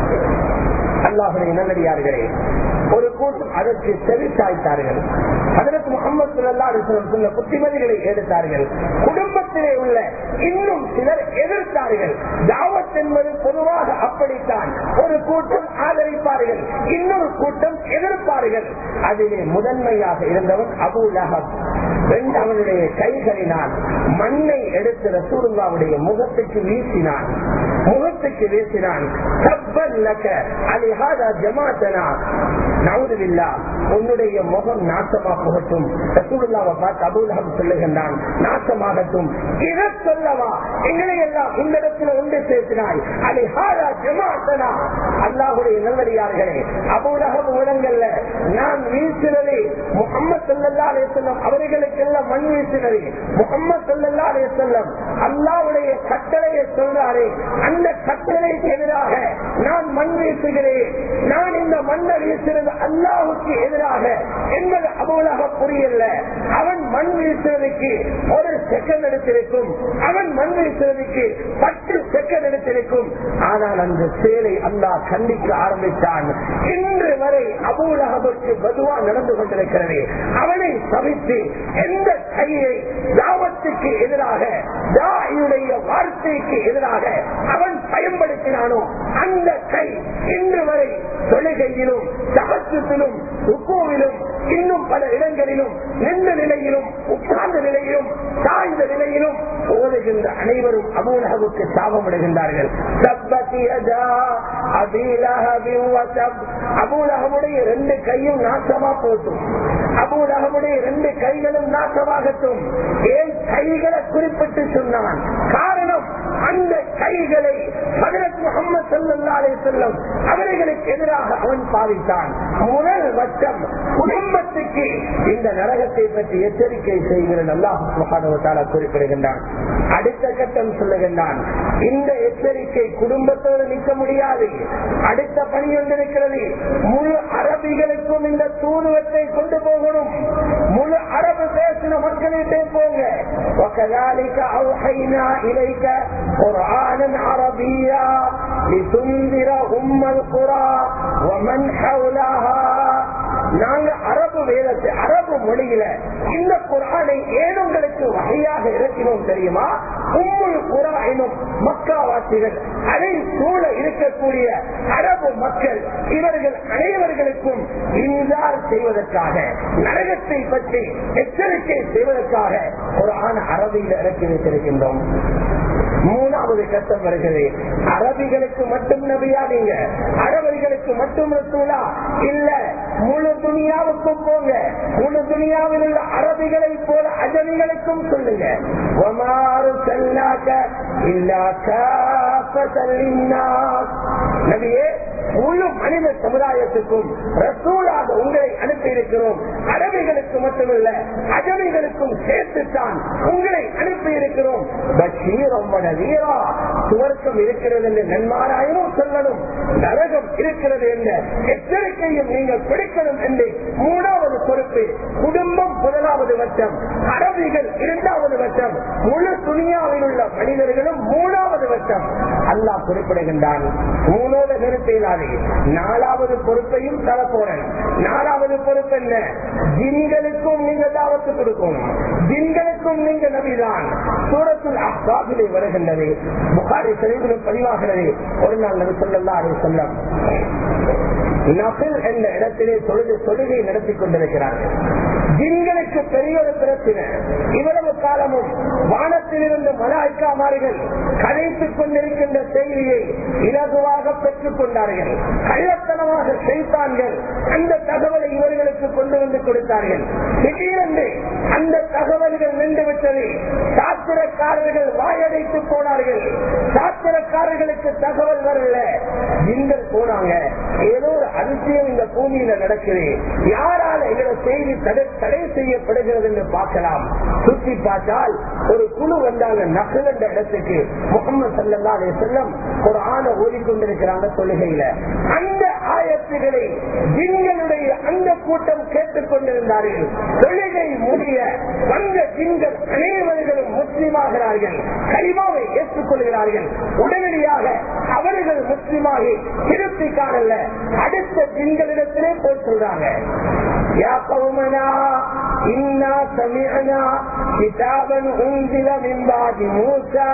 அல்லாஹுடைய நல்லடியார்களே ஒரு கூட்டம் அதற்கு செவி சாய்த்தார்கள் அதற்கு முகமது சொன்ன புத்திமதிகளை எடுத்தார்கள் குடும்பத்திலே உள்ள இன்னும் சிலர் எதிர்த்தார்கள் தாவத் என்பது பொதுவாக அப்படித்தான் ஒரு கூட்டம் ஆதரிப்பார்கள் இன்னொரு கூட்டம் எதிர்ப்பார்கள் அதிலே முதன்மையாக இருந்தவன் அபு லஹப் ரெண்டு அவனுடைய கைகளினால் மண்ணை எடுத்து ரசூருல்லாவுடைய முகத்துக்கு வீசினான் முகத்துக்கு வீசினான் தப்பன் லக்க அலிஹாதா ஜமாத்தனா நவுதுவில்லா உன்னுடைய முகம் நாசமா போகட்டும் ரசூலுல்லாவை பார்த்து அபூலகம் சொல்லுகின்றான் நாசமாகட்டும் இதை சொல்லவா எங்களை எல்லாம் இந்த இடத்துல ஒன்று சேர்த்தினாய் அலிஹாதா ஜமாத்தனா அல்லாஹுடைய நல்லடியார்களே அபூலகம் உலகங்கள்ல நான் வீசினது முகமது சல்லா அலிசல்லம் அவர்களுக்கெல்லாம் மண் வீசினது முகமது சல்லா அலிசல்லம் அல்லாவுடைய கட்டளையை சொல்றாரே அந்த கட்டளைக்கு எதிராக நான் மண் வீசுகிறேன் நான் இந்த மண்ணை வீசுறது அல்லாவுக்கு எதிராக என்பது அவ்வளவு புரியல அவன் மண் வீசுறதுக்கு ஒரு செகண்ட் எடுத்திருக்கும் அவன் மண் வீசுறதுக்கு பத்து செகண்ட் எடுத்திருக்கும் ஆனால் அந்த செயலை அல்லாஹ் கண்டிக்க ஆரம்பித்தான் இன்று வரை அபூலகமுக்கு பதுவா நடந்து கொண்டிருக்கிறது அவனை தவித்து எந்த கையை தாவத்துக்கு எதிராக தாயுடைய வார்த்தைக்கு எதிராக அவன் பயன்படுத்தினானோ அந்த கை இன்று வரை தொழுகையிலும் சகத்திலும் ருக்கோவிலும் இன்னும் பல இடங்களிலும் நின்ற நிலையிலும் உட்கார்ந்த நிலையிலும் தாழ்ந்த நிலையிலும் ஓதுகின்ற அனைவரும் அபூலகவுக்கு சாபமிடுகின்றார்கள் அபூலகமுடைய ரெண்டு கையும் நாசமா போட்டும் அபூலகமுடைய ரெண்டு கைகளும் நாசமாகட்டும் ஏன் கைகளை குறிப்பிட்டு சொன்னான் காரணம் அந்த கைகளை ஹதரத் முகமது சல்லா அலி செல்லம் அவர்களுக்கு எதிராக அவன் பாவித்தான் முதல் வட்டம் குடும்பத்துக்கு இந்த நரகத்தை பற்றி எச்சரிக்கை செய்கிற அல்லாஹால குறிப்பிடுகின்றான் அடுத்த கட்டம் சொல்லுகின்றான் இந்த எச்சரிக்கை குடும்பத்தோடு நிற்க முடியாது அடுத்த பணி வந்திருக்கிறது முழு அரபிகளுக்கும் இந்த தூதுவத்தை கொண்டு போகணும் முழு அரபு பேசின மக்களிட்டே போங்க وكذلك أوحينا إليك قرآنا عربيا لتنذر أم القرى ومن حولها நாங்க அரபு வேதத்தை அரபு மொழியில இந்த குரானை ஏன் உங்களுக்கு வகையாக இறக்கினோம் தெரியுமா உம்முள் புறா எனும் மக்காவாசிகள் அதை சூழ இருக்கக்கூடிய அரபு மக்கள் இவர்கள் அனைவர்களுக்கும் இன்சார் செய்வதற்காக நரகத்தை பற்றி எச்சரிக்கை செய்வதற்காக ஒரு ஆண் அரபியில் இறக்கி வைத்திருக்கின்றோம் மூணாவது கட்டம் வருகிறது அரபிகளுக்கு மட்டும் நபியா நீங்க அரபிகளுக்கு மட்டும் ரசூலா இல்ல முழு துணியாவுக்கும் போங்க முழு துணியாவில் உள்ள அரபிகளை போல அஜமிகளுக்கும் சொல்லுங்க ஒமாறு செல்லாக்க இல்லா நபியே முழு மனித சமுதாயத்துக்கும் ரசூலாக உங்களை அனுப்பி இருக்கிறோம் அரபிகளுக்கு மட்டுமல்ல அஜமிகளுக்கும் சேர்த்துத்தான் உங்களை அனுப்பி இருக்கிறோம் பஷீரம் வீரா சுவர்க்கம் இருக்கிறது என்று நன்மாராயமும் சொல்லணும் நரகம் இருக்கிறது என்ற எச்சரிக்கையும் நீங்கள் பிடிக்கணும் என்று மூணாவது பொறுப்பு குடும்பம் முதலாவது வட்டம் அரபிகள் இரண்டாவது வட்டம் முழு துணியாவில் உள்ள மனிதர்களும் மூணாவது வட்டம் அல்லாஹ் குறிப்பிடுகின்றான் மூணோட நிறுத்தினாரே நாலாவது பொறுப்பையும் தர போறேன் நாலாவது பொறுப்பு என்ன ஜின்களுக்கும் நீங்க தாவத்து கொடுக்கணும் ஜின்களுக்கும் நீங்க நபிதான் சூரத்தில் அப்பாபிலே வருகின்றது புகாரி சரிவிலும் பதிவாகிறது ஒரு நாள் நபி சொல்லா அதை சொல்லம் நபில் என்ற இடத்திலே தொழுது தொழுகை நடத்தி கொண்டிருக்கிறார்கள் ஜின்களுக்கு பெரிய ஒரு பிரச்சனை இவ்வளவு காலமும் வானத்திலிருந்து மலாய்க்காமார்கள் கதைத்துக் கொண்டிருக்கின்ற செய்தியை இலகுவாக பெற்றுக் கொண்டார்கள் கள்ளத்தனமாக செய்தார்கள் அந்த தகவலை இவர்களுக்கு கொண்டு வந்து கொடுத்தார்கள் திடீரென்று அந்த தகவல்கள் நின்றுவிட்டது சாத்திரக்காரர்கள் வாயடைத்து போனார்கள் சாத்திரக்காரர்களுக்கு தகவல் வரல ஜின்கள் போனாங்க ஏதோ ஒரு அதிசயம் இந்த பூமியில நடக்குது யாரால எங்களை செய்தி தடை தடை செய்யப்படுகிறது என்று பார்க்கலாம் சுற்றி பார்த்தால் ஒரு குழு வந்தாங்க நகல் என்ற இடத்துக்கு முகமது சல்லா அலே செல்லம் ஒரு ஆணை ஓடிக்கொண்டிருக்கிறாங்க தொழுகையில அந்த ஆயத்துகளை ஜின்களுடைய அந்த கூட்டம் கேட்டுக் கொண்டிருந்தார்கள் தொழுகை முடிய வந்த ஜின்கள் அனைவர்களும் முஸ்லிமாகிறார்கள் கரிமாவை ஏற்றுக்கொள்கிறார்கள் உடனடியாக அவர்கள் முஸ்லிமாகி திருப்தி காணல அடுத்த ஜின்களிடத்திலே போய் சொல்றாங்க يا قومنا إنا سمعنا كتابا أنزل من بعد موسى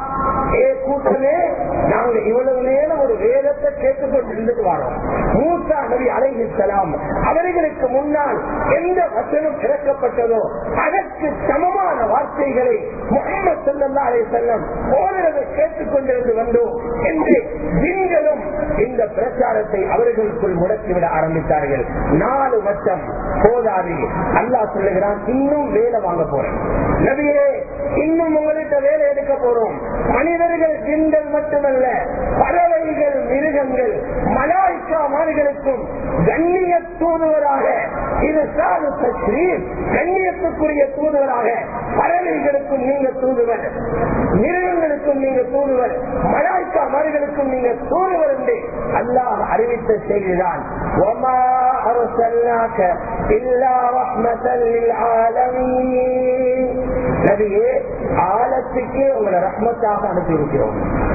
ஏ கூட்டமே நாங்க இவ்வளவு நேரம் ஒரு வேதத்தை கேட்டுக்கொண்டு இருந்துட்டு வரோம் மூசா நபி அலைஹிஸ்லாம் அவர்களுக்கு முன்னால் எந்த வசனம் இறக்கப்பட்டதோ அதற்கு சமமான வார்த்தைகளை முகமது சல்லா அலை செல்லம் ஓரளவு கேட்டுக்கொண்டிருந்து வந்தோம் என்று ஜின்களும் இந்த பிரச்சாரத்தை அவர்களுக்குள் முடக்கிவிட ஆரம்பித்தார்கள் நாலு வட்டம் போதாது அல்லாஹ் சொல்லுகிறான் இன்னும் வேலை வாங்க போறேன் நபியே இன்னும் உங்கள்கிட்ட வேலை எடுக்க போறோம் மனிதர்கள் ஜின்கள் மட்டுமல்ல பறவைகள் மிருகங்கள் மலாய்க்கா மாறுகளுக்கும் கண்ணிய தூதுவராக இது சாது தஸ்ரீர் கண்ணியத்துக்குரிய தூதுவராக பறவைகளுக்கும் நீங்க தூதுவர் மிருகங்களுக்கும் நீங்க தூதுவர் மலாய்க்கா மாறுகளுக்கும் நீங்க தூதுவர் என்று அல்லாஹ் அறிவித்த செய்திதான் ஒமா அரசல்லாக்க இல்லா ரஹ்மத்தல் ஆலமீன் நபியே ஆழத்துக்கே உங்களை ரஹ்மத்தாக அனுப்பியிருக்கிறோம்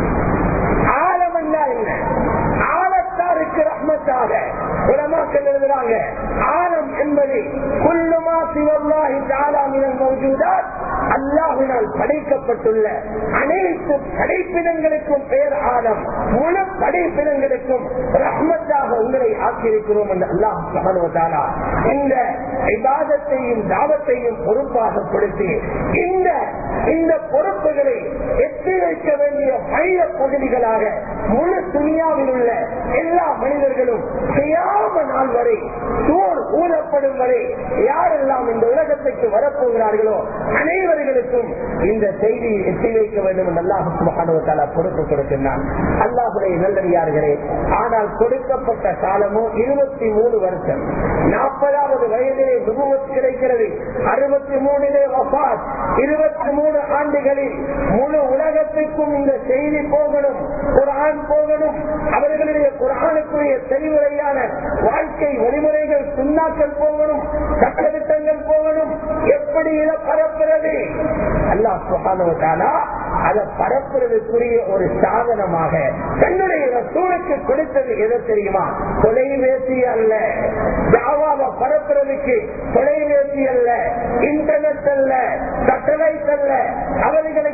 ஆழம் என்ன ஆழத்தாருக்கு ரஹ்மத்தாக உலமாக்கள் எழுதுறாங்க ஆழம் என்பது குல்லுமா சிவல்லாஹி தாலாமினல் மௌஜூதாத் அல்லாஹினால் படைக்கப்பட்டுள்ள அனைத்து படைப்பினங்களுக்கும் பேர் ஆழம் முழு படைப்பினங்களுக்கும் ரஹ்மத்தாக உங்களை ஆக்கியிருக்கிறோம் என்று அல்லாஹ் சுபஹானஹு இந்த விவாதத்தையும் தாவத்தையும் பொறுப்பாக கொடுத்து இந்த இந்த பொறுப்புகளை எத்தி வைக்க வேண்டிய மைய பகுதிகளாக முழு துணியாவில் உள்ள எல்லா மனிதர்களும் செய்யாம நாள் வரை சோர் ஊறப்படும் வரை யாரெல்லாம் இந்த உலகத்துக்கு வரப்போகிறார்களோ அனைவர்களுக்கும் இந்த செய்தியை எத்தி வைக்க வேண்டும் என்று அல்லாஹ் சுபஹானஹு பொறுப்பு கொடுக்கின்றான் அல்லாஹுடைய நல்லடியார்களே ஆனால் கொடுக்கப்பட்ட காலமோ இருபத்தி மூணு வருஷம் நாற்பதாவது வயதிலே நுபுவத் கிடைக்கிறது அறுபத்தி மூணிலே வபாத் இருபத்தி மூணு ஆண்டுகளில் முழு உலகத்திற்கும் இந்த செய்தி போகணும் குரான் போகணும் அவர்களுடைய குரானுக்குரிய தெளிவுரையான வாழ்க்கை வழிமுறைகள் சுண்ணாக்கள் போகணும் சட்டத்திட்டங்கள் போகணும் எப்படி இதை பரப்புறது அல்லாஹ் சுகானவத்தாலா அதை பரப்புறதுக்குரிய ஒரு சாதனமாக தன்னுடைய ரசூலுக்கு கொடுத்தது எதை தெரியுமா தொலைபேசி அல்ல ஜாவாவை பரப்புறதுக்கு தொலைபேசி அல்ல இன்டர்நெட் அல்ல சட்டலைட் அல்ல அவர்களுக்கு அல்ல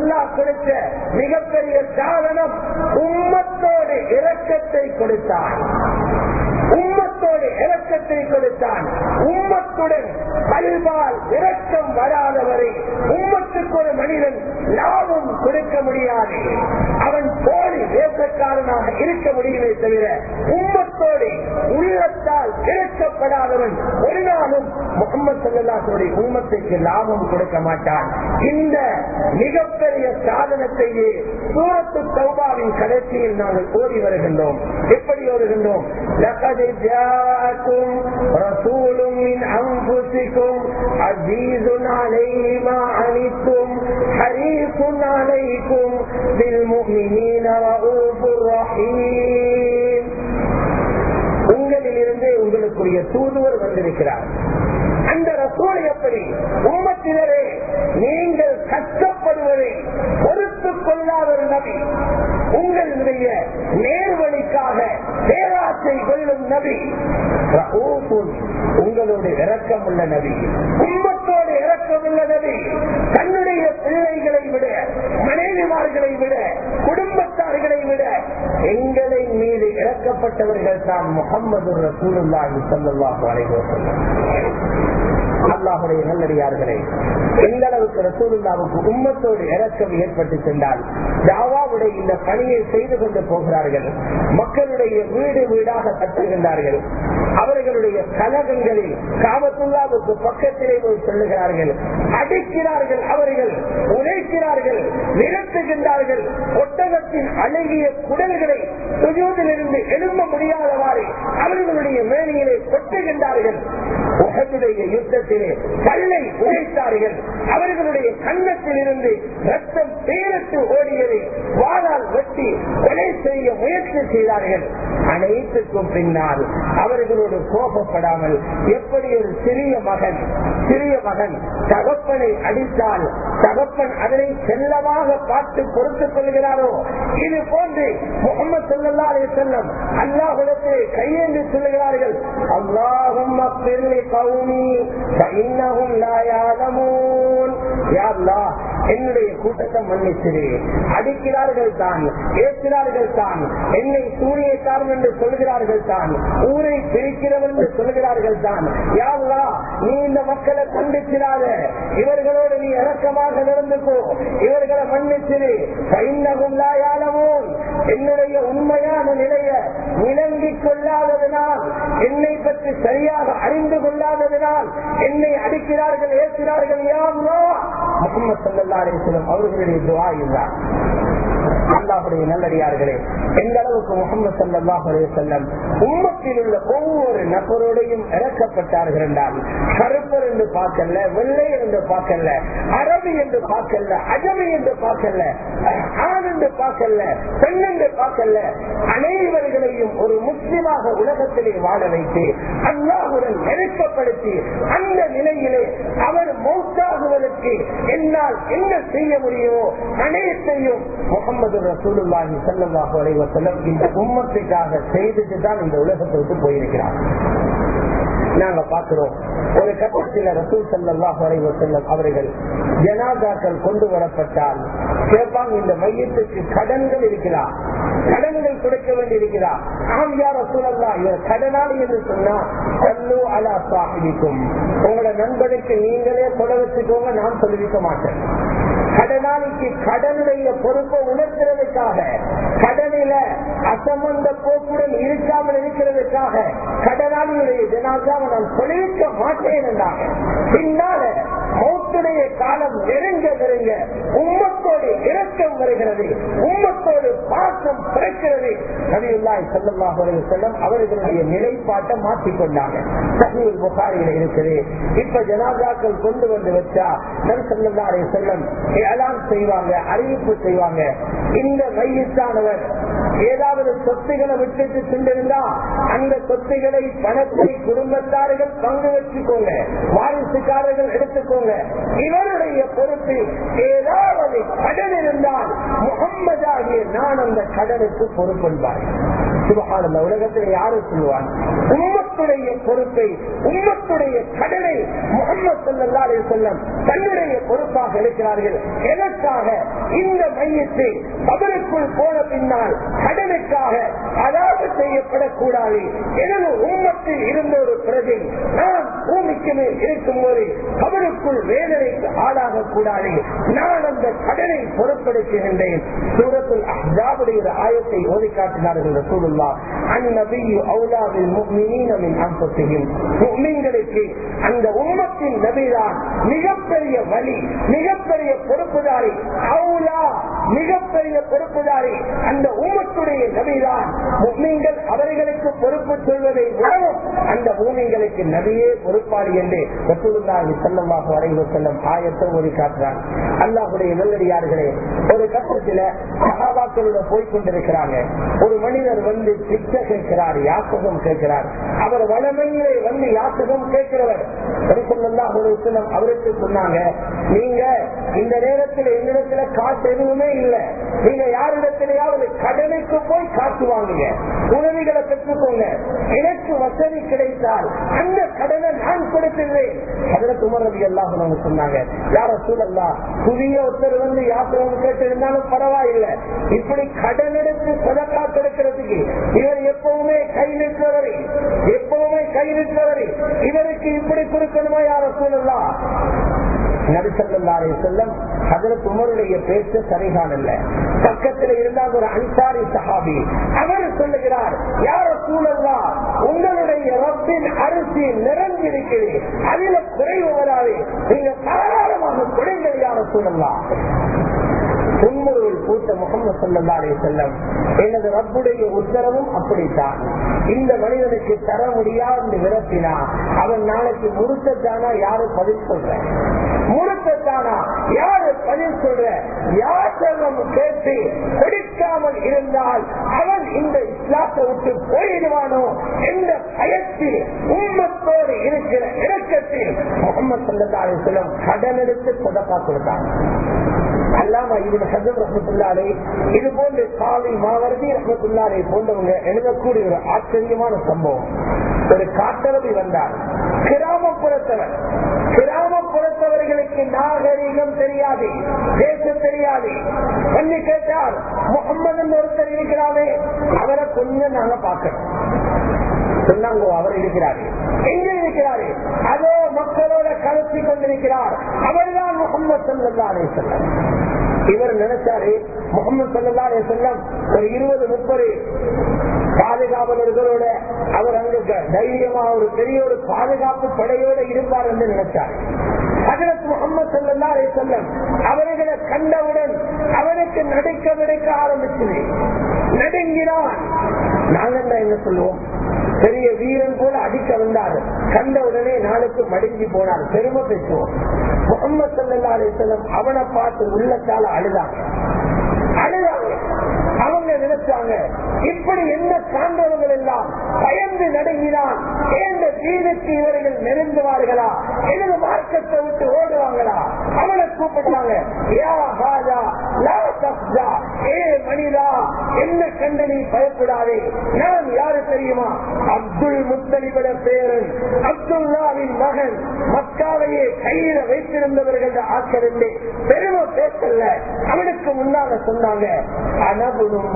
அல்லாஹ் கொடுத்த மிகப்பெரிய சாதனம் உம்மத்தோடு இரக்கத்தை கொடுத்தான் உம்மத்தோடு இரக்கத்தை கொடுத்தான் உம்மத்துடன் கல்வால் இரக்கம் வராதவரை உம்மத்துக்கு ஒரு மனிதன் லாபம் கொடுக்க முடியாது அவன் போலி தேசக்காரனாக இருக்க முடியுமே தவிர உம்மத்தோடு உள்ளத்தால் இறக்கப்படாதவன் ஒரு நாளும் முகமது சல்லாசுடைய உம்மத்துக்கு லாபம் கொடுக்க மாட்டான் இந்த மிகப்பெரிய சாதனத்தையே சூரத்து சௌபாவின் கடைசியில் நாங்கள் ஓடி வருகின்றோம் எப்படி வருகின்றோம் لقد جاءكم رسول من أنفسكم عزيز عليه ما عنتم حريص عليكم بالمؤمنين رؤوف رحيم உங்களிலிருந்தே உங்களுக்குரிய தூதுவர் வந்திருக்கிறார் அந்த ரசூல் எப்படி உம்மத்தினரே நீங்கள் கஷ்டப்படுவதை பொறுத்துக் கொள்ளாத ஒரு நபி உங்களுடைய நேர்வழிக்காக பேராசை கொள்ளும் நபி ரഊഫுன், உங்களோடு இரக்கம் உள்ள நபி உம்மத்தோடு இரக்கம் உள்ள நபி தன்னுடைய பிள்ளைகளை விட மனைவிமார்களை விட குடும்பத்தார்களை விட எங்களை மீது இறக்கப்பட்டவர்கள் தான் முகம்மது ரசூலுல்லாஹி ஸல்லல்லாஹு அலைஹி வஸல்லம் அல்லாஹுடைய நல்லடியார்களே எந்த அளவுக்கு ரசூலுல்லாவுக்கு உம்மத்தோடு இறக்கம் ஏற்பட்டு சென்றால் தாவாவுடைய இந்த பணியை செய்து கொண்டு போகிறார்கள் மக்களுடைய வீடு வீடாக கட்டுகின்றார்கள் அவர்களுடைய கலகங்களில் காபத்துல்லாவுக்கு பக்கத்திலே போய் சொல்லுகிறார்கள் அடிக்கிறார்கள் அவர்கள் உழைக்கிறார்கள் நிறுத்துகின்றார்கள் ஒட்டகத்தின் அழகிய குடல்களை சுஜூதிலிருந்து எழும்ப முடியாதவாறு அவர்களுடைய மேனியிலே கொட்டுகின்றார்கள் உகதுடைய யுத்தத்திலே கல்லை உழைத்தார்கள் அவர்களுடைய கன்னத்தில் இருந்து ரத்தம் பேரத்து ஓடியதை வாழால் வெட்டி கொலை செய்ய முயற்சி செய்தார்கள் அனைத்துக்கும் பின்னால் அவர்களோடு கோபப்படாமல் எப்படி ஒரு சிறிய மகன் சிறிய மகன் தகப்பனை அடித்தால் தகப்பன் அதனை செல்லமாக பார்த்து பொறுத்துக் கொள்கிறாரோ இது போன்று முகமது சொல்லா அலி செல்லம் அல்லாஹுடத்திலே கையேந்து சொல்லுகிறார்கள் அல்லாஹும் கவுனி இன்னகும் லாயாலமூன் என்னுடைய கூட்டத்தை மன்னிச்சிரு அடிக்கிறார்கள் தான் ஏற்கிறார்கள் தான் என்னை சூரியக்காரன் என்று சொல்கிறார்கள் தான் ஊரை பிரிக்கிறவன் என்று சொல்கிறார்கள் தான் யாருலா நீ இந்த மக்களை கண்டிச்சிடாத இவர்களோடு நீ இறக்கமாக நடந்துக்கோ இவர்களை மன்னிச்சிரு கைநகும் லாயாலமோன் என்னுடைய உண்மையான நிலைய விளங்கிக் கொள்ளாததனால் என்னை பற்றி சரியாக அறிந்து கொள்ளாததனால் என்னை அடிக்கிறார்கள் ஏற்கிறார்கள் யாருலா முகமது சல்லா அலிஸ்லம் அவர்களுடைய துவா இருந்தார் அல்லாஹுடைய நல்லடியார்களே எந்த அளவுக்கு முகமது சல்லாஹ் செல்லம் உம்மத்தில் உள்ள ஒவ்வொரு நபரோடையும் இறக்கப்பட்டார்கள் என்றால் கருப்பர் என்று பார்க்கல வெள்ளை என்று பார்க்கல அரபி என்று பார்க்கல அஜமி என்று பார்க்கல ஆண் என்று பார்க்கல பெண் என்று பார்க்கல அனைவர்களையும் ஒரு முஸ்லிமாக உலகத்திலே வாழ வைத்து அல்லாஹுடன் நெருக்கப்படுத்தி அந்த நிலையிலே அவர் மௌத்தாகுவதற்கு என்னால் என்ன செய்ய முடியுமோ அனைத்தையும் முகமது ரசூலுல்லாஹி ஸல்லல்லாஹு அலைஹி வஸல்லம் இந்த உம்மத்துக்காக செய்துட்டு தான் இந்த உலகத்தை விட்டு போயிருக்கிறார் நாங்க பார்க்கிறோம் ஒரு கட்டத்தில் ரசூல் சல்லாஹ் அலைஹி வஸல்லம் அவர்கள் ஜனாதாக்கள் கொண்டு வரப்பட்டால் கேட்பாங்க இந்த மையத்துக்கு கடன்கள் இருக்கிறா கடன்கள் கொடுக்க வேண்டியிருக்கிறா ஆம் யார் ரசூலல்லா இவர் கடனாளி என்று சொன்னா கல்லு அலா சாஹிபிக்கும் உங்களோட நண்பனுக்கு நீங்களே கொட வச்சுக்கோங்க நான் சொல்லிருக்க மாட்டேன் கடனாளிக்கு கடனுடைய பொறுப்பை உணர்த்துறதுக்காக கடனில அசமந்த போக்குடன் இருக்காமல் இருக்கிறதுக்காக கடனாளியுடைய ஜனாதாவை நான் சொல்லிருக்க மாட்டேன் என்றாங்க பின்னால மௌத்துடைய காலம் நெருங்க நெருங்க உம்மத்தோடு இரக்கம் வருகிறது உம்மத்தோடு பாசம் பிறக்கிறது நபியுல்லாய் செல்லமாக செல்லம் அவர்களுடைய நிலைப்பாட்டை மாற்றிக்கொண்டாங்க சஹீல் புகாரியில் இருக்குது இப்ப ஜனாதாக்கள் கொண்டு வந்து வச்சா நபி செல்லல்லாரே செல்லம் ஏலான் செய்வாங்க அறிவிப்பு செய்வாங்க இந்த மையத்தானவர் ஏதாவது சொத்துக்களை விட்டுட்டு சென்றிருந்தா அந்த சொத்துக்களை பணத்தை குடும்பத்தார்கள் பங்கு வச்சுக்கோங்க வாரிசுக்காரர்கள் எடுத்துக்கோங்க இவருடைய பொறுப்பு ஏதாவது கடன் இருந்தால் முகம்மதாகிய நான் அந்த கடனுக்கு பொறுப்பென்பார் சுபகானந்த உலகத்தில் யாரு சொல்லுவான் உம்மத்துடைய பொறுப்பை உம்மத்துடைய கடனை முகமது சல்லா அலி செல்லம் தன்னுடைய பொறுப்பாக இருக்கிறார்கள் எதற்காக இந்த மையத்தை அவருக்குள் போன பின்னால் கடனுக்காக அதாவது செய்யப்படக்கூடாது எனது உம்மத்தில் இருந்த ஒரு பிரஜை நான் பூமிக்கு மேல் இருக்கும் போது அவருக்குள் வேதனைக்கு ஆளாக கூடாது நான் அந்த கடனை பொறுப்படுத்துகின்றேன் சூரத்தில் அஹ்ஜாபுடைய ஒரு ஆயத்தை ஓதி காட்டினார்கள் ரசூலுல்லா அந்நபியு அவுலாவில் முக்மினீனமின் அம்பத்தையும் முக்மீன்களுக்கு அந்த உம்மத்தின் நபிதான் மிகப்பெரிய வழி மிகப்பெரிய பொறுப்புதாரி அவுலா மிகப்பெரிய பொறுப்புதாரி அந்த உம்மத்துடைய நபிதான் முக்மீன்கள் அவர்களுக்கு பொறுப்பு சொல்வதை விடவும் அந்த மூமிங்களுக்கு நபியே பொறுப்பாளி என்று ரசூலுல்லாஹி ஸல்லல்லாஹு அலைஹி வஸல்லம் ஆயத்தை ஓதி காட்டுறாங்க அல்லாஹ்வுடைய நல்லடியார்களே ஒரு கட்டத்தில் சஹாபாக்களோட போய் கொண்டிருக்கிறாங்க ஒரு மனிதர் வந்து பிச்சை கேட்கிறார் யாசகம் கேட்கிறார் அவர் வளமையிலே வந்து யாசகம் கேட்கிறவர் ரசூலுல்லாஹி அலைஹி வஸல்லம் அவருக்கு சொன்னாங்க நீங்க இந்த நேரத்தில் என்னிடத்துல காசு எதுவுமே இல்லை நீங்க யாரிடத்திலேயாவது கடனுக்கு போய் காசு வாங்குங்க உதவிகளை பெற்றுக்கோங்க எனக்கு வசதி கிடைத்தால் அந்த கடனை நான் கொடுத்துள்ளேன் அதில் துமரவி எல்லாம் சொன்னாங்க யார சூழல்லா புதிய ஒருத்தர் வந்து யாத்திரம் கேட்டு இருந்தாலும் பரவாயில்லை இப்படி கடன் எடுத்து சொதக்கா கொடுக்கிறதுக்கு இவர் எப்பவுமே கை நிற்றவரை எப்பவுமே கை நிற்றவரை இவருக்கு இப்படி கொடுக்கணுமா யார சூழல்லா நபிசல்லாரை செல்லம் அதற்கு உமருடைய பேச்சு சரிகானல்ல பக்கத்தில் இருந்தால் ஒரு அன்சாரி சஹாபி அவர் சொல்லுகிறார் யார சூழல்லா உங்களுடைய ரப்பின் அரிசி நிறைஞ்சிருக்கிறது அதில குறைவு வராது நீங்க தாராளமாக கொடுங்கள் யார சூழல்லா துன்புருள் பூத்த முகமது சல்லாரே செல்லம் எனது ரப்புடைய உத்தரவும் அப்படித்தான் இந்த மனிதனுக்கு தர முடியாது விரட்டினா அவன் நாளைக்கு முறுக்கத்தானா யாரு பதில் சொல்ற முறுக்கத்தானா யாரு பதில் சொல்ற யாசகம் கேட்டு கொடுக்காமல் இருந்தால் அவன் இந்த இஸ்லாத்தை விட்டு போயிடுவானோ என்ற பயத்தில் உண்மத்தோடு இருக்கிற இறக்கத்தில் முகமது சல்லாரே செல்லம் கடன் எடுத்து சொதப்பா கொடுத்தான் அல்லாம இவன் ஹசம் ரஹமத்துல்லாலே இது போன்ற காலை மாவரதி ரஹமத்துல்லாலே போன்றவங்க எழுதக்கூடிய ஒரு ஆச்சரியமான சம்பவம் ஒரு காட்டளவி வந்தார் கிராமப்புறத்தவர் கிராமப்புறத்தவர்களுக்கு நாகரீகம் தெரியாது பேச தெரியாது சொல்லி கேட்டார் முகம்மது ஒருத்தர் இருக்கிறாரே அவரை கொஞ்சம் நாங்க பார்க்கணும் சொன்னாங்க அவர் இருக்கிறாரு எங்க இருக்கிறாரு அதோ மக்களோட கலத்தி கொண்டிருக்கிறார் அவர்தான் முகமது சல்லா அலே செல்லம் இவர் நினைச்சாரு முகமது சல்லா அலே செல்லம் ஒரு இருபது முப்பது பாதுகாவலர்களோட அவர் அங்கு தைரியமா ஒரு பெரிய ஒரு பாதுகாப்பு படையோட இருப்பார் என்று நினைச்சார் ஹசரத் முகமது சல்லா அலே செல்லம் அவர்களை கண்டவுடன் அவருக்கு நடுக்க நடுக்க ஆரம்பிச்சது நடுங்கினான் நாங்க என்ன சொல்லுவோம் பெரிய வீரன் போல அடிக்க வந்தார் கண்ட உடனே நாளுக்கு மடிஞ்சு போனார் பெருமை பேசுவோம் முகமது சல்லா அலிசல்லம் அவனை பார்த்து உள்ளத்தால அழுதாங்க அழுதாங்க அவங்க நினைச்சாங்க இப்படி என்ன சான்றவர்கள் எல்லாம் பயந்து நடுங்கினால் இந்த தீனுக்கு இவர்கள் நெருங்குவார்களா எனது மார்க்கத்தை விட்டு ஓடுவாங்களா அவனை கூப்பிட்டாங்க ஏ மனிதா என்ன கண்டு நீ பயப்படாதே நான் யாரு தெரியுமா அப்துல் முத்தலிபட பேரன் அப்துல்லாவின் மகன் மக்காவையே கையில வைத்திருந்தவர்கள் ஆக்கிரண்டு பெருமை பேசல அவனுக்கு முன்னால சொன்னாங்க அனபுடும்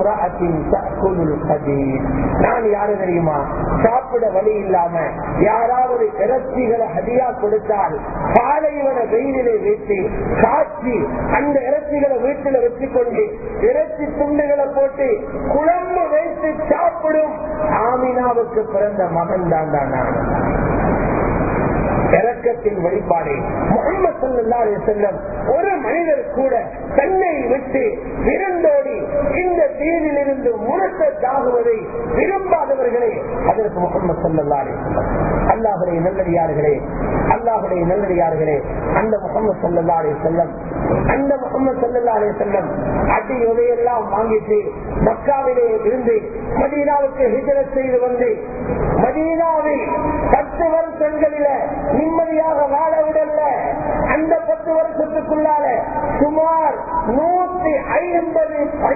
நான் யாரு தெரியுமா சாப்பிட வழி இல்லாம யாராவது இறைச்சிகளை ஹதியா கொடுத்தால் பாலைவன வெயிலிலே வைத்து காய்ச்சி அந்த இறைச்சிகளை வீட்டில வச்சு கொண்டு இறைச்சி துண்டுகளை போட்டு குழம்பு வைத்து சாப்பிடும் ஆமினாவுக்கு பிறந்த மகன் தான் தான் நான் இறக்கத்தின் வெளிப்பாடு முகமது சல்லாஹ் செல்லம் ஒரு மனிதர் கூட தன்னை விட்டு விருந்தோடி இந்த தீவிலிருந்து முழுக்கத்தாகுவதை விரும்பாதவர்களே அதற்கு முகமது சல்லாஹ் அல்லாஹுடைய நல்லடியார்களே அல்லாஹுடைய நல்லடியார்களே அந்த முகமது சல்லா அலி செல்லம் அந்த முகமது சல்லா அலி செல்லம் அடி உதையெல்லாம் வாங்கிட்டு மக்காவிலே இருந்து மதீனாவுக்கு ஹிஜரத் செய்து வந்து மதீனாவில் பத்து வருஷங்களில நிம்மதியாக வாழ விடல அந்த பத்து வருஷத்துக்குள்ள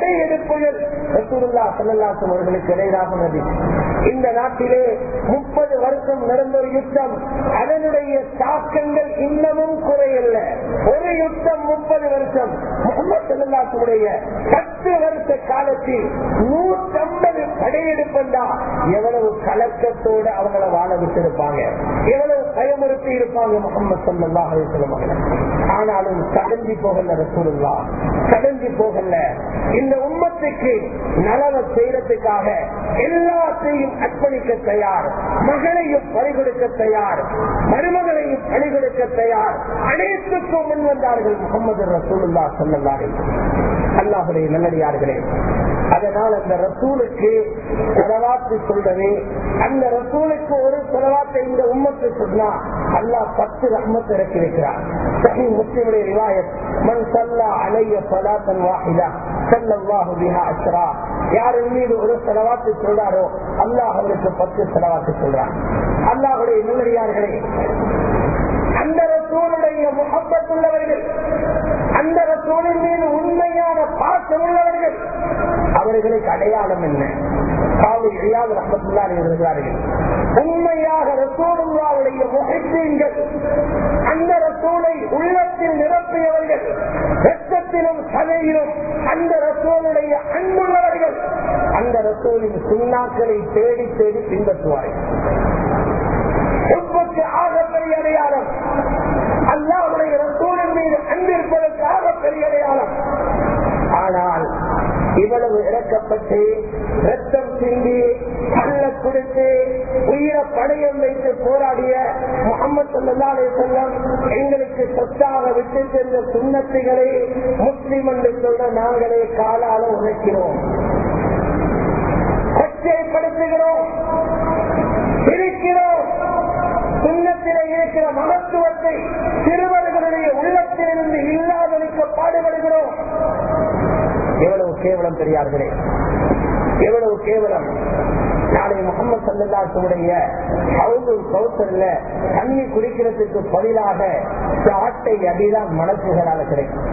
படையெடுப்புகள் ரசூலுல்லா சல்லல்லாஹு அவர்களுக்கு எதிராக நடந்தது இந்த நாட்டிலே முப்பது வருஷம் நடந்த ஒரு யுத்தம் அதனுடைய தாக்கங்கள் இன்னமும் குறையல்ல ஒரு யுத்தம் முப்பது வருஷம் முகமது சல்லாத்துடைய பத்து வருஷ காலத்தில் நூற்றம்பது படையெடுப்பா எவ்வளவு கலக்கத்தோடு அவங்கள வாழ விட்டிருப்பாங்க எவ்வளவு பயமுறுத்தி இருப்பாங்க முகமது சல்லா அலிஸ்லம் ஆனாலும் கடந்தி போகல ரசூலுல்லா கடந்தி போகல இந்த உம்மத்துக்கு நலவை செய்யறதுக்காக எல்லாத்தையும் அர்ப்பணிக்க தயார் மகளையும் பறிகொடுக்க தயார் மருமகளையும் பறிகொடுக்க தயார் அனைத்துக்கும் முன் வந்தார்கள் முகமது ரசூலுல்லா சொல்லலாரு அல்லாஹுடைய நல்லடியார்களே அதனால் அந்த ரசூலுக்கு செலவாத்து சொல்றது அந்த ரசூலுக்கு ஒரு செலவாத்தை இந்த உம்மத்து சொன்னா அல்லாஹ் பத்து ரஹ்மத் இறக்கி வைக்கிறார் சஹி முஸ்லிமுடைய ரிவாயத் மண் சல்லா அலைய சலாத்தன் வாஹிதா சல்லல்லாஹு பிஹா அஸ்ரா யாரின் மீது ஒரு செலவாத்து சொல்றாரோ அல்லாஹ் அவருக்கு பத்து செலவாத்து சொல்றார் அல்லாஹுடைய நல்லடியார்களே அந்த ரசூலுடைய முகப்பத்துள்ளவர்கள் அந்த ரசூலின் மீது உண்மையான பாசம் உள்ளவர்கள் அவர்களுக்கு அடையாளம் என்ன காவி இழியாத ரப்பத்துள்ளார் இருக்கிறார்கள் உண்மையாக ரசூலுல்லாவுடைய முகத்தீன்கள் அந்த ரசூலை உள்ளத்தில் நிரப்பியவர்கள் ரத்தத்திலும் சதையிலும் அந்த ரசூலுடைய அன்புள்ளவர்கள் அந்த ரசூலின் சுண்ணாக்களை தேடி தேடி பின்பற்றுவார்கள் உற்பத்தி ஆகப்பெரிய அடையாளம் அல்லாவுடைய ரசூலின் மீது அன்பிருப்பதற்கு ஆகப்பெரிய அடையாளம் ஆனால் இவ்வளவு இறக்கப்பட்டு ரத்தம் சிந்தி கல்ல கொடுத்து உயிர படையம் வைத்து போராடிய முகமது சல்லாலே செல்லம் எங்களுக்கு சொத்தாக விட்டு சென்ற சுண்ணத்துகளை முஸ்லிம் என்று சொல்ற நாங்களே காலால உழைக்கிறோம் கொச்சைப்படுத்துகிறோம் இருக்கிறோம் சுண்ணத்திலே இருக்கிற மகத்துவத்தை சிறுவர்களுடைய உள்ளத்திலிருந்து இல்லாதொழிக்க பாடுபடுகிறோம் எவ்வளவு கேவலம் பெரியார்களே எவ்வளவு கேவலம் நாளை முகமது சல்லாசுடைய கௌசல்ல தண்ணி குடிக்கிறதுக்கு பதிலாக ஆட்டை அடிதான் மனசுகளால கிடைக்கும்